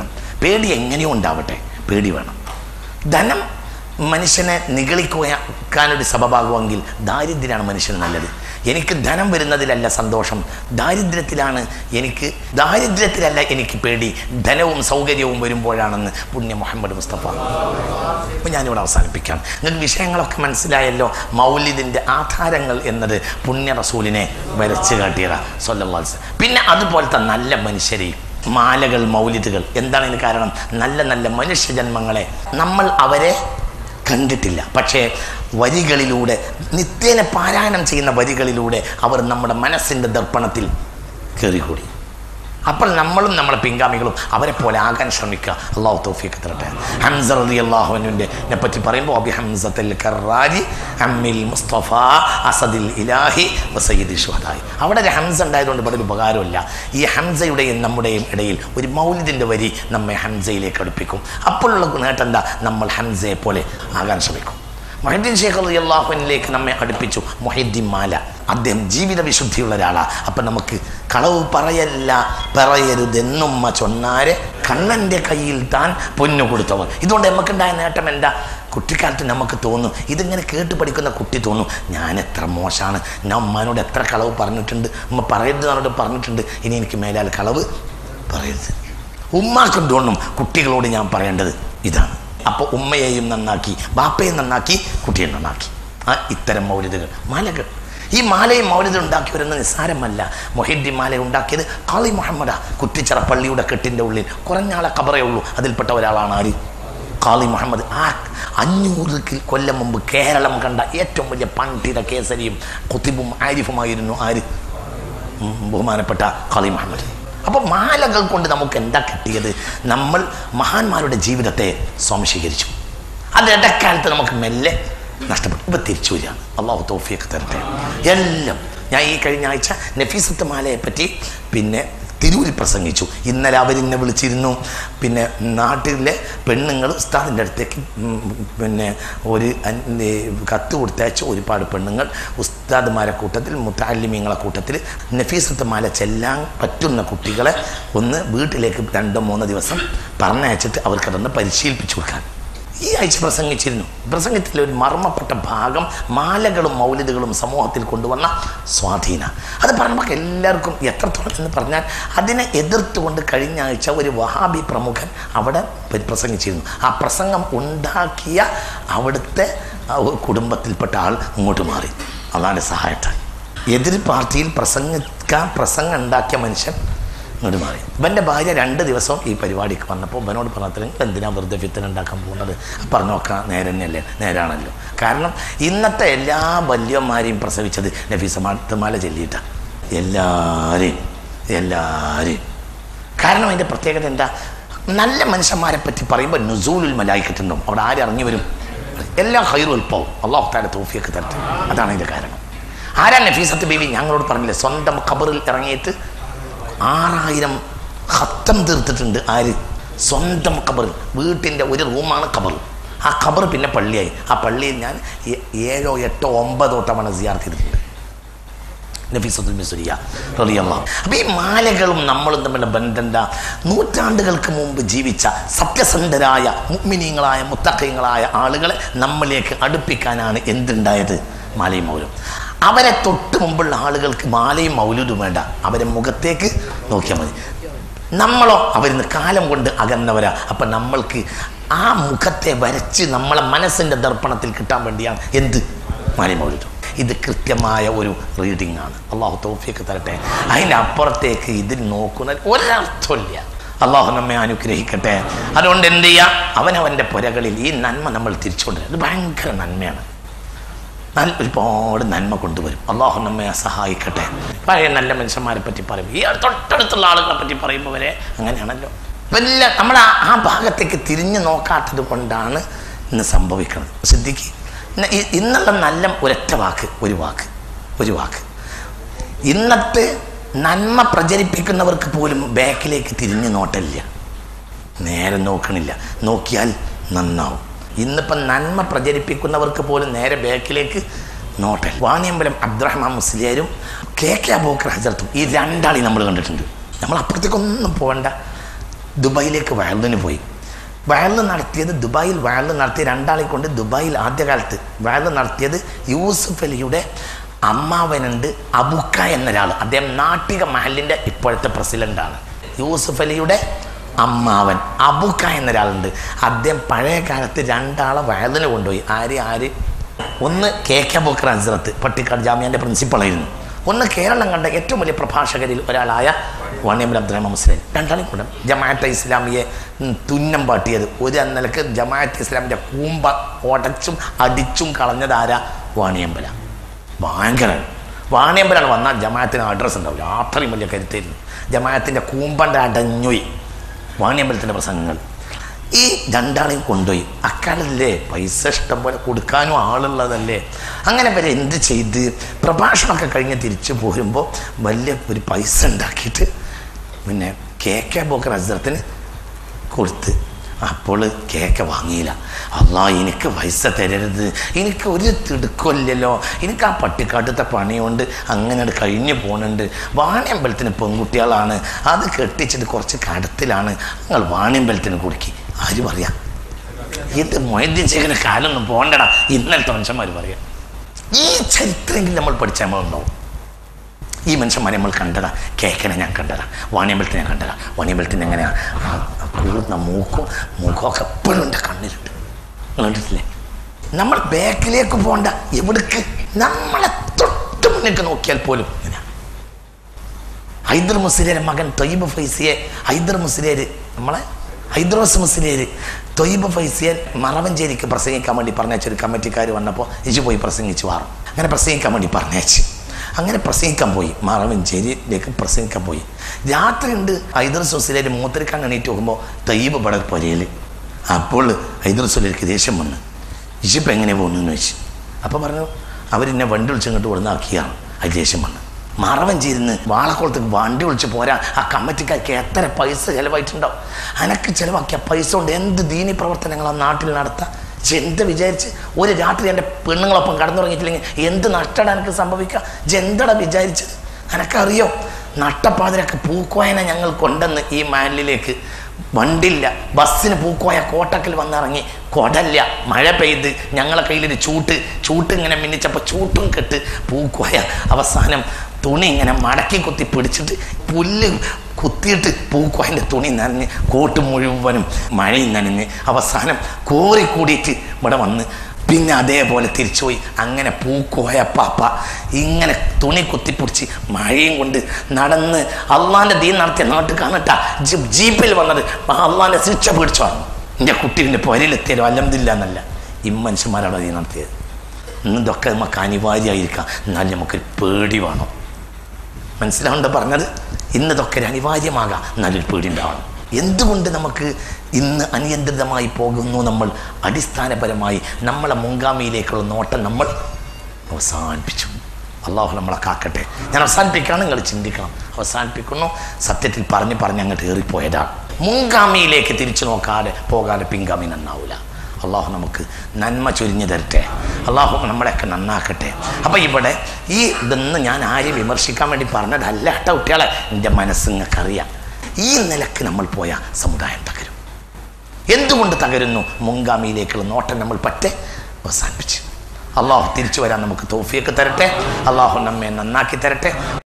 പേടി എങ്ങനെയോ ഉണ്ടാവട്ടെ പേടി വേണം ധനം മനുഷ്യനെ നിഗളിക്കാനൊരു സബബാകുമെങ്കിൽ ദാരിദ്ര്യമാണ് മനുഷ്യന് നല്ലത് എനിക്ക് ധനം വരുന്നതിലല്ല സന്തോഷം ദാരിദ്ര്യത്തിലാണ് എനിക്ക് ദാരിദ്ര്യത്തിലല്ല എനിക്ക് പേടി ധനവും സൗകര്യവും വരുമ്പോഴാണെന്ന് പുണ്യ മുഹമ്മദ് മുസ്തഫ അപ്പോൾ ഞാനിവിടെ അവസാനിപ്പിക്കാം നിങ്ങൾക്ക് വിഷയങ്ങളൊക്കെ മനസ്സിലായല്ലോ മൗലിദിൻ്റെ ആധാരങ്ങൾ എന്നത് പുണ്യ റസൂലിനെ വരച്ച് കാട്ടിയതാ സൊല്ലാസ് പിന്നെ അതുപോലത്തെ നല്ല മനുഷ്യരെയും മാലകൾ മൗലിദുകൾ എന്താണ് ഇതിന് കാരണം നല്ല നല്ല മനുഷ്യജന്മങ്ങളെ നമ്മൾ അവരെ കണ്ടിട്ടില്ല പക്ഷേ വരികളിലൂടെ നിത്യേന പാരായണം ചെയ്യുന്ന വരികളിലൂടെ അവർ നമ്മുടെ മനസ്സിൻ്റെ ദർപ്പണത്തിൽ കയറിക്കൂടി അപ്പോൾ നമ്മളും നമ്മളെ പിൻഗാമികളും അവരെ പോലെ ആകാൻ ശ്രമിക്കുക അള്ളാഹു തൗഫീഖ് തരട്ടെ ഹംസ റളി അള്ളാഹുവിനെ പറ്റി പറയുമ്പോൾ അബി ഹംസത്തൽ കറാരി അമ്മിൽ മുസ്തഫ അസദിൽ ഇലാഹി വസയ്യിദി ഷുഹദായി അവിടെ ഒരു ഹംസ ഉണ്ടായതുകൊണ്ട് ഇവിടെ ഒരു ഉപകാരമില്ല ഈ ഹംസയുടെയും നമ്മുടെയും ഇടയിൽ ഒരു മൗലിദിൻ്റെ വരി നമ്മെ ഹംസയിലേക്ക് അടുപ്പിക്കും അപ്പോഴുള്ള നേട്ടം എന്താ നമ്മൾ ഹംസയെ പോലെ ആകാൻ ശ്രമിക്കും മൊഹദ്ദീൻ ഷേഖ് അലി അള്ളാഹുവിനിലേക്ക് നമ്മെ അടുപ്പിച്ചു മൊഹദ്ദീൻ മാല അദ്ദേഹം ജീവിത വിശുദ്ധിയുള്ള ഒരാളാണ് അപ്പം നമുക്ക് കളവ് പറയല്ല പറയരുതെന്നുമ്മ ചൊന്നാരെ കണ്ണൻ്റെ കയ്യിൽ താൻ പൊന്നു കൊടുത്തവർ ഇതുകൊണ്ട് നമുക്കുണ്ടായ നേട്ടം എന്താ കുട്ടിക്കാലത്ത് നമുക്ക് തോന്നും ഇതിങ്ങനെ കേട്ട് പഠിക്കുന്ന കുട്ടി തോന്നും ഞാൻ എത്ര മോശമാണ് ഞാൻ ഉമ്മാനോട് എത്ര കളവ് പറഞ്ഞിട്ടുണ്ട് ഉമ്മ പറയരുത് എന്നോട് പറഞ്ഞിട്ടുണ്ട് ഇനി എനിക്ക് മേലാൽ കളവ് പറയരുത് ഉമ്മാക്കും തോന്നും കുട്ടികളോട് ഞാൻ പറയേണ്ടത് ഇതാണ് അപ്പോൾ ഉമ്മയെയും നന്നാക്കി ബാപ്പയും നന്നാക്കി കുട്ടിയെ നന്നാക്കി ആ ഇത്തരം മൗലിതകൾ മാലകൾ ഈ മാലയും മൗലിത ഉണ്ടാക്കിയവരെന്ന് നിസ്സാരമല്ല മൊഹിദ്ദി മാല ഉണ്ടാക്കിയത് കാളി മുഹമ്മദ കുറ്റിച്ചിറ പള്ളിയുടെ കെട്ടിൻ്റെ ഉള്ളിൽ കുറഞ്ഞാളെ കബറേ ഉള്ളൂ അതിൽപ്പെട്ട ഒരാളാണ് ആര് കാളി മുഹമ്മദ് ആ അഞ്ഞൂറ് കി- കൊല്ലം മുമ്പ് കേരളം കണ്ട ഏറ്റവും വലിയ പണ്ഡിത കേസരിയും കുത്തിബും ആരിഫുമായിരുന്നു ആര് ഉം, ബഹുമാനപ്പെട്ട ഖാലി മുഹമ്മദ് അപ്പോൾ മാലകൾ കൊണ്ട് നമുക്ക് എന്താ കിട്ടിയത് നമ്മൾ മഹാന്മാരുടെ ജീവിതത്തെ സ്വാംശീകരിച്ചു അത് ഇടക്കാലത്ത് നമുക്ക് മെല്ലെ നഷ്ടപ്പെട്ടു ഇപ്പം തിരിച്ചു വരികയാണ് അള്ളാഹു തോഫിയൊക്കെ തരട്ടെ എല്ലാം ഞാൻ ഈ കഴിഞ്ഞ ആഴ്ച നഫീസത്ത് മാലയെ പറ്റി പിന്നെ തിരൂരിൽ പ്രസംഗിച്ചു ഇന്നലെ അവരെന്നെ വിളിച്ചിരുന്നു പിന്നെ നാട്ടിലെ പെണ്ണുങ്ങൾ ഉസ്താദിൻ്റെ അടുത്തേക്ക് ഉം, പിന്നെ ഒരു അൻ- ഏ, കത്ത് കൊടുത്തയച്ച ഒരുപാട് പെണ്ണുങ്ങൾ ഉസ്താദുമാരെ കൂട്ടത്തിൽ മുത്താലിമീങ്ങളെ കൂട്ടത്തിൽ നഫീസത്ത് മാല ചെല്ലാൻ പറ്റുന്ന കുട്ടികളെ ഒന്ന് വീട്ടിലേക്ക് രണ്ടോ മൂന്നോ ദിവസം പറഞ്ഞയച്ചിട്ട് അവർക്കതൊന്ന് പരിശീലിപ്പിച്ചു കൊടുക്കാൻ ഈ ആഴ്ച പ്രസംഗിച്ചിരുന്നു പ്രസംഗത്തിലെ ഒരു മർമ്മപ്പെട്ട ഭാഗം മാലകളും മൗലിദുകളും സമൂഹത്തിൽ കൊണ്ടുവന്ന സ്വാധീന അത് പറയുമ്പോൾ എല്ലാവർക്കും എത്രത്തോളം എന്ന് പറഞ്ഞാൽ അതിനെ എതിർത്തുകൊണ്ട് കഴിഞ്ഞ ആഴ്ച ഒരു വഹാബി പ്രമുഖൻ അവിടെ പരി- പ്രസംഗിച്ചിരുന്നു ആ പ്രസംഗം ഉണ്ടാക്കിയ അവിടുത്തെ ആ ഒരു കുടുംബത്തിൽപ്പെട്ട ആൾ ഇങ്ങോട്ട് മാറി അതാണ് സഹായത്താൽ എതിർ പാർട്ടിയിൽ പ്രസംഗിക്കാൻ പ്രസംഗം ഉണ്ടാക്കിയ മനുഷ്യൻ ഇങ്ങോട്ട് മാറി ഇവൻ്റെ ഭാര്യ രണ്ട് ദിവസം ഈ പരിപാടിക്ക് വന്നപ്പോൾ ഇവനോട് പറഞ്ഞത്ര നിങ്ങൾ എന്തിനാ വെറുതെ ഫിത്തന ഉണ്ടാക്കാൻ പോകുന്നത് പറഞ്ഞു നോക്കാം നേരെ തന്നെയല്ലേ നേരാണല്ലോ കാരണം ഇന്നത്തെ എല്ലാ വല്യന്മാരെയും പ്രസവിച്ചത് നഫീസ മാത്തമാല ചൊല്ലിയിട്ടാണ് എല്ലാവരെയും എല്ലാവരെയും കാരണം അതിൻ്റെ പ്രത്യേകത എന്താ നല്ല മനുഷ്യന്മാരെ പറ്റി പറയുമ്പോൾ നുസൂലുൽ മലായിക്കറ്റുണ്ടാവും അവിടെ ആര് ഇറങ്ങി വരും എല്ലാ ഹൈറും എളുപ്പവും അള്ളാഹു താല തോഫിയൊക്കെ തരട്ടെ അതാണ് അതിൻ്റെ കാരണം ആരാ നഫീസത്ത് ബീവി ഞങ്ങളോട് പറഞ്ഞില്ലേ സ്വന്തം ഖബറിൽ ഇറങ്ങിയിട്ട് ആറായിരം ഹത്തം തീർത്തിട്ടുണ്ട് ആര് സ്വന്തം ഖബർ വീട്ടിൻ്റെ ഒരു റൂമാണ് ഖബർ ആ ഖബർ പിന്നെ പള്ളിയായി ആ പള്ളിയിൽ ഞാൻ ഏ- ഏഴോ എട്ടോ ഒമ്പതോ തവണ സിയാർത്ത് ചെയ്തിട്ടുണ്ട് നഫീസത്തുൽ മിസുരിയ റളിയല്ലാഹു അപ്പോൾ ഈ മാലകളും നമ്മളും തമ്മിലുള്ള ബന്ധം എന്താ നൂറ്റാണ്ടുകൾക്ക് മുമ്പ് ജീവിച്ച സത്യസന്ധരായ മുഗ്മിനീങ്ങളായ മുത്തക്കയങ്ങളായ ആളുകളെ നമ്മളിലേക്ക് അടുപ്പിക്കാനാണ് എന്തുണ്ടായത് മാലയും മൗലും അവരെ തൊട്ട് മുമ്പുള്ള ആളുകൾക്ക് മാലയും മൗലൂദും വേണ്ട അവരെ മുഖത്തേക്ക് നോക്കിയാൽ മതി നമ്മളോ അവരിന്ന് കാലം കൊണ്ട് അകന്നവരാ അപ്പം നമ്മൾക്ക് ആ മുഖത്തെ വരച്ച് നമ്മളെ മനസ്സിൻ്റെ ദർപ്പണത്തിൽ കിട്ടാൻ വേണ്ടിയാണ് എന്ത് മാലയും മൗലൂദും ഇത് കൃത്യമായ ഒരു റീഡിംഗ് ആണ് അള്ളാഹു തോഫിയൊക്കെ തരട്ടെ അതിൻ്റെ അപ്പുറത്തേക്ക് ഇതിൽ നോക്കുന്ന ഒരർത്ഥമില്ല അള്ളാഹു നമ്മെ അനുഗ്രഹിക്കട്ടെ അതുകൊണ്ട് എന്ത് ചെയ്യുക അവനവൻ്റെ പുരകളിൽ ഈ നന്മ നമ്മൾ തിരിച്ചുകൊണ്ടുവരും ഇത് ഭയങ്കര നന്മയാണ് നല്ല ഒരുപാട് നന്മ കൊണ്ടുവരും അള്ളാഹു നമ്മെ സഹായിക്കട്ടെ പഴയ നല്ല മനുഷ്യന്മാരെ പറ്റി പറയും ഈ തൊട്ടടുത്തുള്ള ആളുകളെ പറ്റി പറയുമ്പോൾ വരെ അങ്ങനെയാണല്ലോ വല്ല നമ്മൾ ആ ആ ഭാഗത്തേക്ക് തിരിഞ്ഞു നോക്കാത്തത് കൊണ്ടാണ് ഇന്ന് സംഭവിക്കുന്നത് ശ്രദ്ധിക്ക് ഇന്ന് ഇ- ഇന്നുള്ള നല്ല ഒരൊറ്റ വാക്ക് ഒരു വാക്ക് ഒരു വാക്ക് ഇന്നത്തെ നന്മ പ്രചരിപ്പിക്കുന്നവർക്ക് പോലും ബാക്കിലേക്ക് തിരിഞ്ഞു നോട്ടമില്ല നേരെ നോക്കണില്ല നോക്കിയാൽ നന്നാവും ഇന്നിപ്പം നന്മ പ്രചരിപ്പിക്കുന്നവർക്ക് പോലും നേരെ ബാക്കിലേക്ക് നോട്ടൽ വാണിയമ്പലം അബ്ദുറഹ്മാൻ മുസ്ലിയാരും കെ കെ അബൂക്കർ ഹജറത്തും ഈ രണ്ടാളി നമ്മൾ കണ്ടിട്ടുണ്ട് നമ്മൾ അപ്പുറത്തേക്കൊന്നും പോകണ്ട ദുബായിലേക്ക് വയലിന് പോയി വയലിന് നടത്തിയത് ദുബായിൽ വയലിന് നടത്തിയ രണ്ടാളെ കൊണ്ട് ദുബായിൽ ആദ്യകാലത്ത് വയലിന് നടത്തിയത് യൂസുഫ് അലിയുടെ അമ്മാവനുണ്ട് അബുക്ക എന്നൊരാൾ അദ്ദേഹം നാട്ടിക മഹലിൻ്റെ ഇപ്പോഴത്തെ പ്രസിഡൻ്റാണ് യൂസുഫ് അലിയുടെ അമ്മാവൻ അബുക്ക എന്നൊരാളുണ്ട് അദ്ദേഹം പഴയ കാലത്ത് രണ്ടാളെ വയലിന് കൊണ്ടുപോയി ആര് ആര് ഒന്ന് കെ കെ ബുക്കർ ഹസ്രത്ത് പട്ടിക്കാട് ജാമ്യാൻ്റെ പ്രിൻസിപ്പളായിരുന്നു ഒന്ന് കേരളം കണ്ട ഏറ്റവും വലിയ പ്രഭാഷകരിൽ ഒരാളായ വാണിയമ്പലം അബ്ദുറഹ്മാൻ മുസ്ലിം രണ്ടാളും കൂടെ ജമാഅത്തെ ഇസ്ലാമിയെ ഉം, തുന്നം പാട്ടിയത് ഒരു നിലക്ക് ജമാഅത്തെ ഇസ്ലാമിൻ്റെ കൂമ്പ ഉടച്ചും അടിച്ചും കളഞ്ഞത് ആരാ വാണിയമ്പല ഭയങ്കര വാണിയമ്പലാണ് വന്നാൽ ജമാഅത്തിന് അഡ്രസ്സ് ഉണ്ടാവില്ല അത്രയും വലിയ കരുത്തായിരുന്നു ജമാഅത്തിൻ്റെ കൂമ്പൻ്റെ അടഞ്ഞുപോയി വാണിയമ്പലത്തിൻ്റെ പ്രസംഗങ്ങൾ ഈ രണ്ടാളെയും കൊണ്ടുപോയി അക്കാലല്ലേ പൈസ ഇഷ്ടം പോലെ കൊടുക്കാനും ആളുള്ളതല്ലേ അങ്ങനെ വരെ എന്ത് ചെയ്ത് പ്രഭാഷണമൊക്കെ കഴിഞ്ഞ് തിരിച്ചു പോരുമ്പോൾ വലിയ ഒരു പൈസ ഉണ്ടാക്കിയിട്ട് പിന്നെ കെ കെ ബോക്കർ ഹസ്രത്തിന് കൊടുത്ത് അപ്പോൾ കേക്ക വാങ്ങിയില്ല അല്ലാ എനിക്ക് പൈസ തരരുത് എനിക്ക് ഒരു തിടുക്കമില്ലല്ലോ എനിക്ക് ആ പട്ടിക്കാട്ടത്തെ പണി കൊണ്ട് അങ്ങനെ അങ്ങട് കഴിഞ്ഞു പോകുന്നുണ്ട് വാണിയമ്പലത്തിന് പെൺകുട്ടികളാണ് അത് കെട്ടിച്ചിട്ട് കുറച്ച് കടത്തിലാണ് നിങ്ങൾ വാണിയമ്പലത്തിന് കൊടുക്കി ആര് പറയാം ഇത് മൊയ്തീൻ ശേഖരൻ്റെ കാലൊന്നും പോണ്ടടാ ഇന്നലത്തെ മനുഷ്യന്മാർ പറയാം ഈ ചരിത്രമെങ്കിലും നമ്മൾ പഠിച്ചാൽ നമ്മളുണ്ടാവും ഈ മനുഷ്യന്മാരെ നമ്മൾ കണ്ടതാ കേക്കനെ ഞാൻ കണ്ടതാ വാണിയമ്പലത്തെ ഞാൻ കണ്ടതാ വാണിയമ്പലത്തിന് എങ്ങനെയാ ആ കൂർന്ന മൂക്കും മൂക്കൊക്കെ എപ്പോഴും എൻ്റെ കണ്ണിലുണ്ട് നിങ്ങൾ കണ്ടിട്ടില്ലേ നമ്മൾ ബാക്കിലേക്ക് പോകണ്ട എവിടേക്ക് നമ്മളെ തൊട്ട് മുന്നിട്ട് നോക്കിയാൽ പോലും ഇങ്ങനെ ഹൈദർ മുസ്ലിയുടെ മകൻ തൊയ്ബ് ഫൈസിയെ ഹൈദർ മുസ്ലിയര് നമ്മളെ ഹൈദ്രോസ് മുസ്ലിയര് തൊയ്ബ് ഫൈസിയെ മറവഞ്ചേരിക്ക് പ്രസംഗിക്കാൻ വേണ്ടി പറഞ്ഞയച്ച ഒരു കമ്മിറ്റിക്കാർ വന്നപ്പോൾ ഇജു പോയി പ്രസംഗിച്ച് മാറും അങ്ങനെ പ്രസംഗിക്കാൻ വേണ്ടി പറഞ്ഞയച്ച് അങ്ങനെ പ്രസംഗിക്കാൻ പോയി മറവഞ്ചേരിയിലേക്ക് പ്രസംഗിക്കാൻ പോയി രാത്രി ഉണ്ട് ഹൈദ്രസ് മുസ്ലിയര് മൂത്രിക്കാൻ എണീറ്റ് നോക്കുമ്പോൾ തൊയ്ബ് ഇവിടെ പൊരയിൽ അപ്പോൾ ഹൈദ്രസ് മുസ്ലിയർക്ക് ദേഷ്യം വന്ന് ഇജിപ്പ് എങ്ങനെ പോകുന്നു എന്ന് ചോദിച്ചു അപ്പോൾ പറഞ്ഞു അവരെന്നെ വണ്ടി വിളിച്ച് ഇങ്ങോട്ട് കൊടുന്നാക്കിയാണ് അത് ദേഷ്യം വന്ന് മറവൻ ചെയ്തിരുന്ന് വാളക്കുളത്തേക്ക് വണ്ടി വിളിച്ച് പോരാ ആ കമ്മിറ്റിക്കാർക്ക് എത്ര പൈസ ചിലവായിട്ടുണ്ടാവും അനക്ക് ചിലവാക്കിയ പൈസ കൊണ്ട് എന്ത് ദീനി പ്രവർത്തനങ്ങൾ ആ നാട്ടിൽ നടത്താം പക്ഷെ എന്ത് വിചാരിച്ച് ഒരു രാത്രി എൻ്റെ പെണ്ണുങ്ങളൊപ്പം കടന്നുറങ്ങിയിട്ടില്ലെങ്കിൽ എന്ത് നഷ്ടമാണ് എനിക്ക് സംഭവിക്കുക ജെന്തട വിചാരിച്ചത് എനക്കറിയോ നട്ടപ്പാതിരൊക്കെ പൂക്കോയനെ ഞങ്ങൾ കൊണ്ടെന്ന് ഈ മാലിലേക്ക് വണ്ടില്ല ബസ്സിന് പൂക്കോയ കോട്ടക്കൽ വന്നിറങ്ങി കൊടല്ല മഴ പെയ്ത് ഞങ്ങളെ കയ്യിലൊരു ചൂട്ട് ചൂട്ട് ഇങ്ങനെ മിന്നിച്ചപ്പോൾ ചൂട്ടും കെട്ട് പൂക്കോയ അവസാനം തുണി ഇങ്ങനെ മടക്കി കുത്തി പിടിച്ചിട്ട് പുല്ല് കുത്തിയിട്ട് പൂക്കോയൻ്റെ തുണി നനഞ്ഞ് കോട്ട് മുഴുവനും മഴയും നനഞ്ഞ് അവസാനം കോറി കൂടിയിട്ട് ഇവിടെ വന്ന് പിന്നെ അതേപോലെ തിരിച്ചുപോയി അങ്ങനെ പൂക്കോയ പാപ്പ ഇങ്ങനെ തുണി കുത്തിപ്പിടിച്ച് മഴയും കൊണ്ട് നടന്ന് അള്ളാൻ്റെ ദീൻ നടത്തിയ നാട്ടിൽ കാണട്ടാ ജീപ്പിൽ വന്നത് അള്ളാൻ്റെ ശിക്ഷ പിടിച്ചാണ് എൻ്റെ കുട്ടീൻ്റെ പുരയിലെത്തിയാലും അലംതില്ല എന്നല്ല ഈ മനുഷ്യന്മാരാണ് ദീൻ നടത്തിയത് ഇന്ന് ഇതൊക്കെ നമുക്ക് അനിവാര്യമായിരിക്കാം എന്നാൽ നമുക്ക് പേടി വേണം മനസ്സിലാവുണ്ട് പറഞ്ഞത് ഇന്ന് ഇതൊക്കെ ഒരു അനിവാര്യമാകാം നല്ലൊരു പേടി ഉണ്ടാവണം എന്തുകൊണ്ട് നമുക്ക് ഇന്ന് അനിയന്ത്രിതമായി പോകുന്നു നമ്മൾ അടിസ്ഥാനപരമായി നമ്മളെ മുൻഗാമിയിലേക്കുള്ള നോട്ടം നമ്മൾ അവസാനിപ്പിച്ചു അള്ളാഹു നമ്മളെ കാക്കട്ടെ ഞാൻ അവസാനിപ്പിക്കുകയാണ് നിങ്ങൾ ചിന്തിക്കണം അവസാനിപ്പിക്കുന്നു സത്യത്തിൽ പറഞ്ഞ് പറഞ്ഞ് അങ്ങോട്ട് ഏറിപ്പോയതാണ് മുൻഗാമിയിലേക്ക് തിരിച്ചു നോക്കാതെ പോകാതെ പിൻഗാമി നന്നാവൂല അള്ളാഹു നമുക്ക് നന്മ ചൊരിഞ്ഞു തരട്ടെ അള്ളാഹു നമ്മളെയൊക്കെ നന്നാക്കട്ടെ അപ്പം ഇവിടെ ഈ ഇതൊന്നും ഞാൻ ആരെയും വിമർശിക്കാൻ വേണ്ടി പറഞ്ഞതല്ല കേട്ടോ കുട്ടികളെ എൻ്റെ മനസ്സ് നിങ്ങൾക്കറിയാം ഈ നിലക്ക് നമ്മൾ പോയ സമുദായം തകരും എന്തുകൊണ്ട് തകരുന്നു മുൻഗാമിയിലേക്കുള്ള നോട്ടം നമ്മൾ പറ്റെ അവസാനിപ്പിച്ചു അള്ളാഹു തിരിച്ചു വരാൻ നമുക്ക് തോഫിയൊക്കെ തരട്ടെ അള്ളാഹു നമ്മെ നന്നാക്കി തരട്ടെ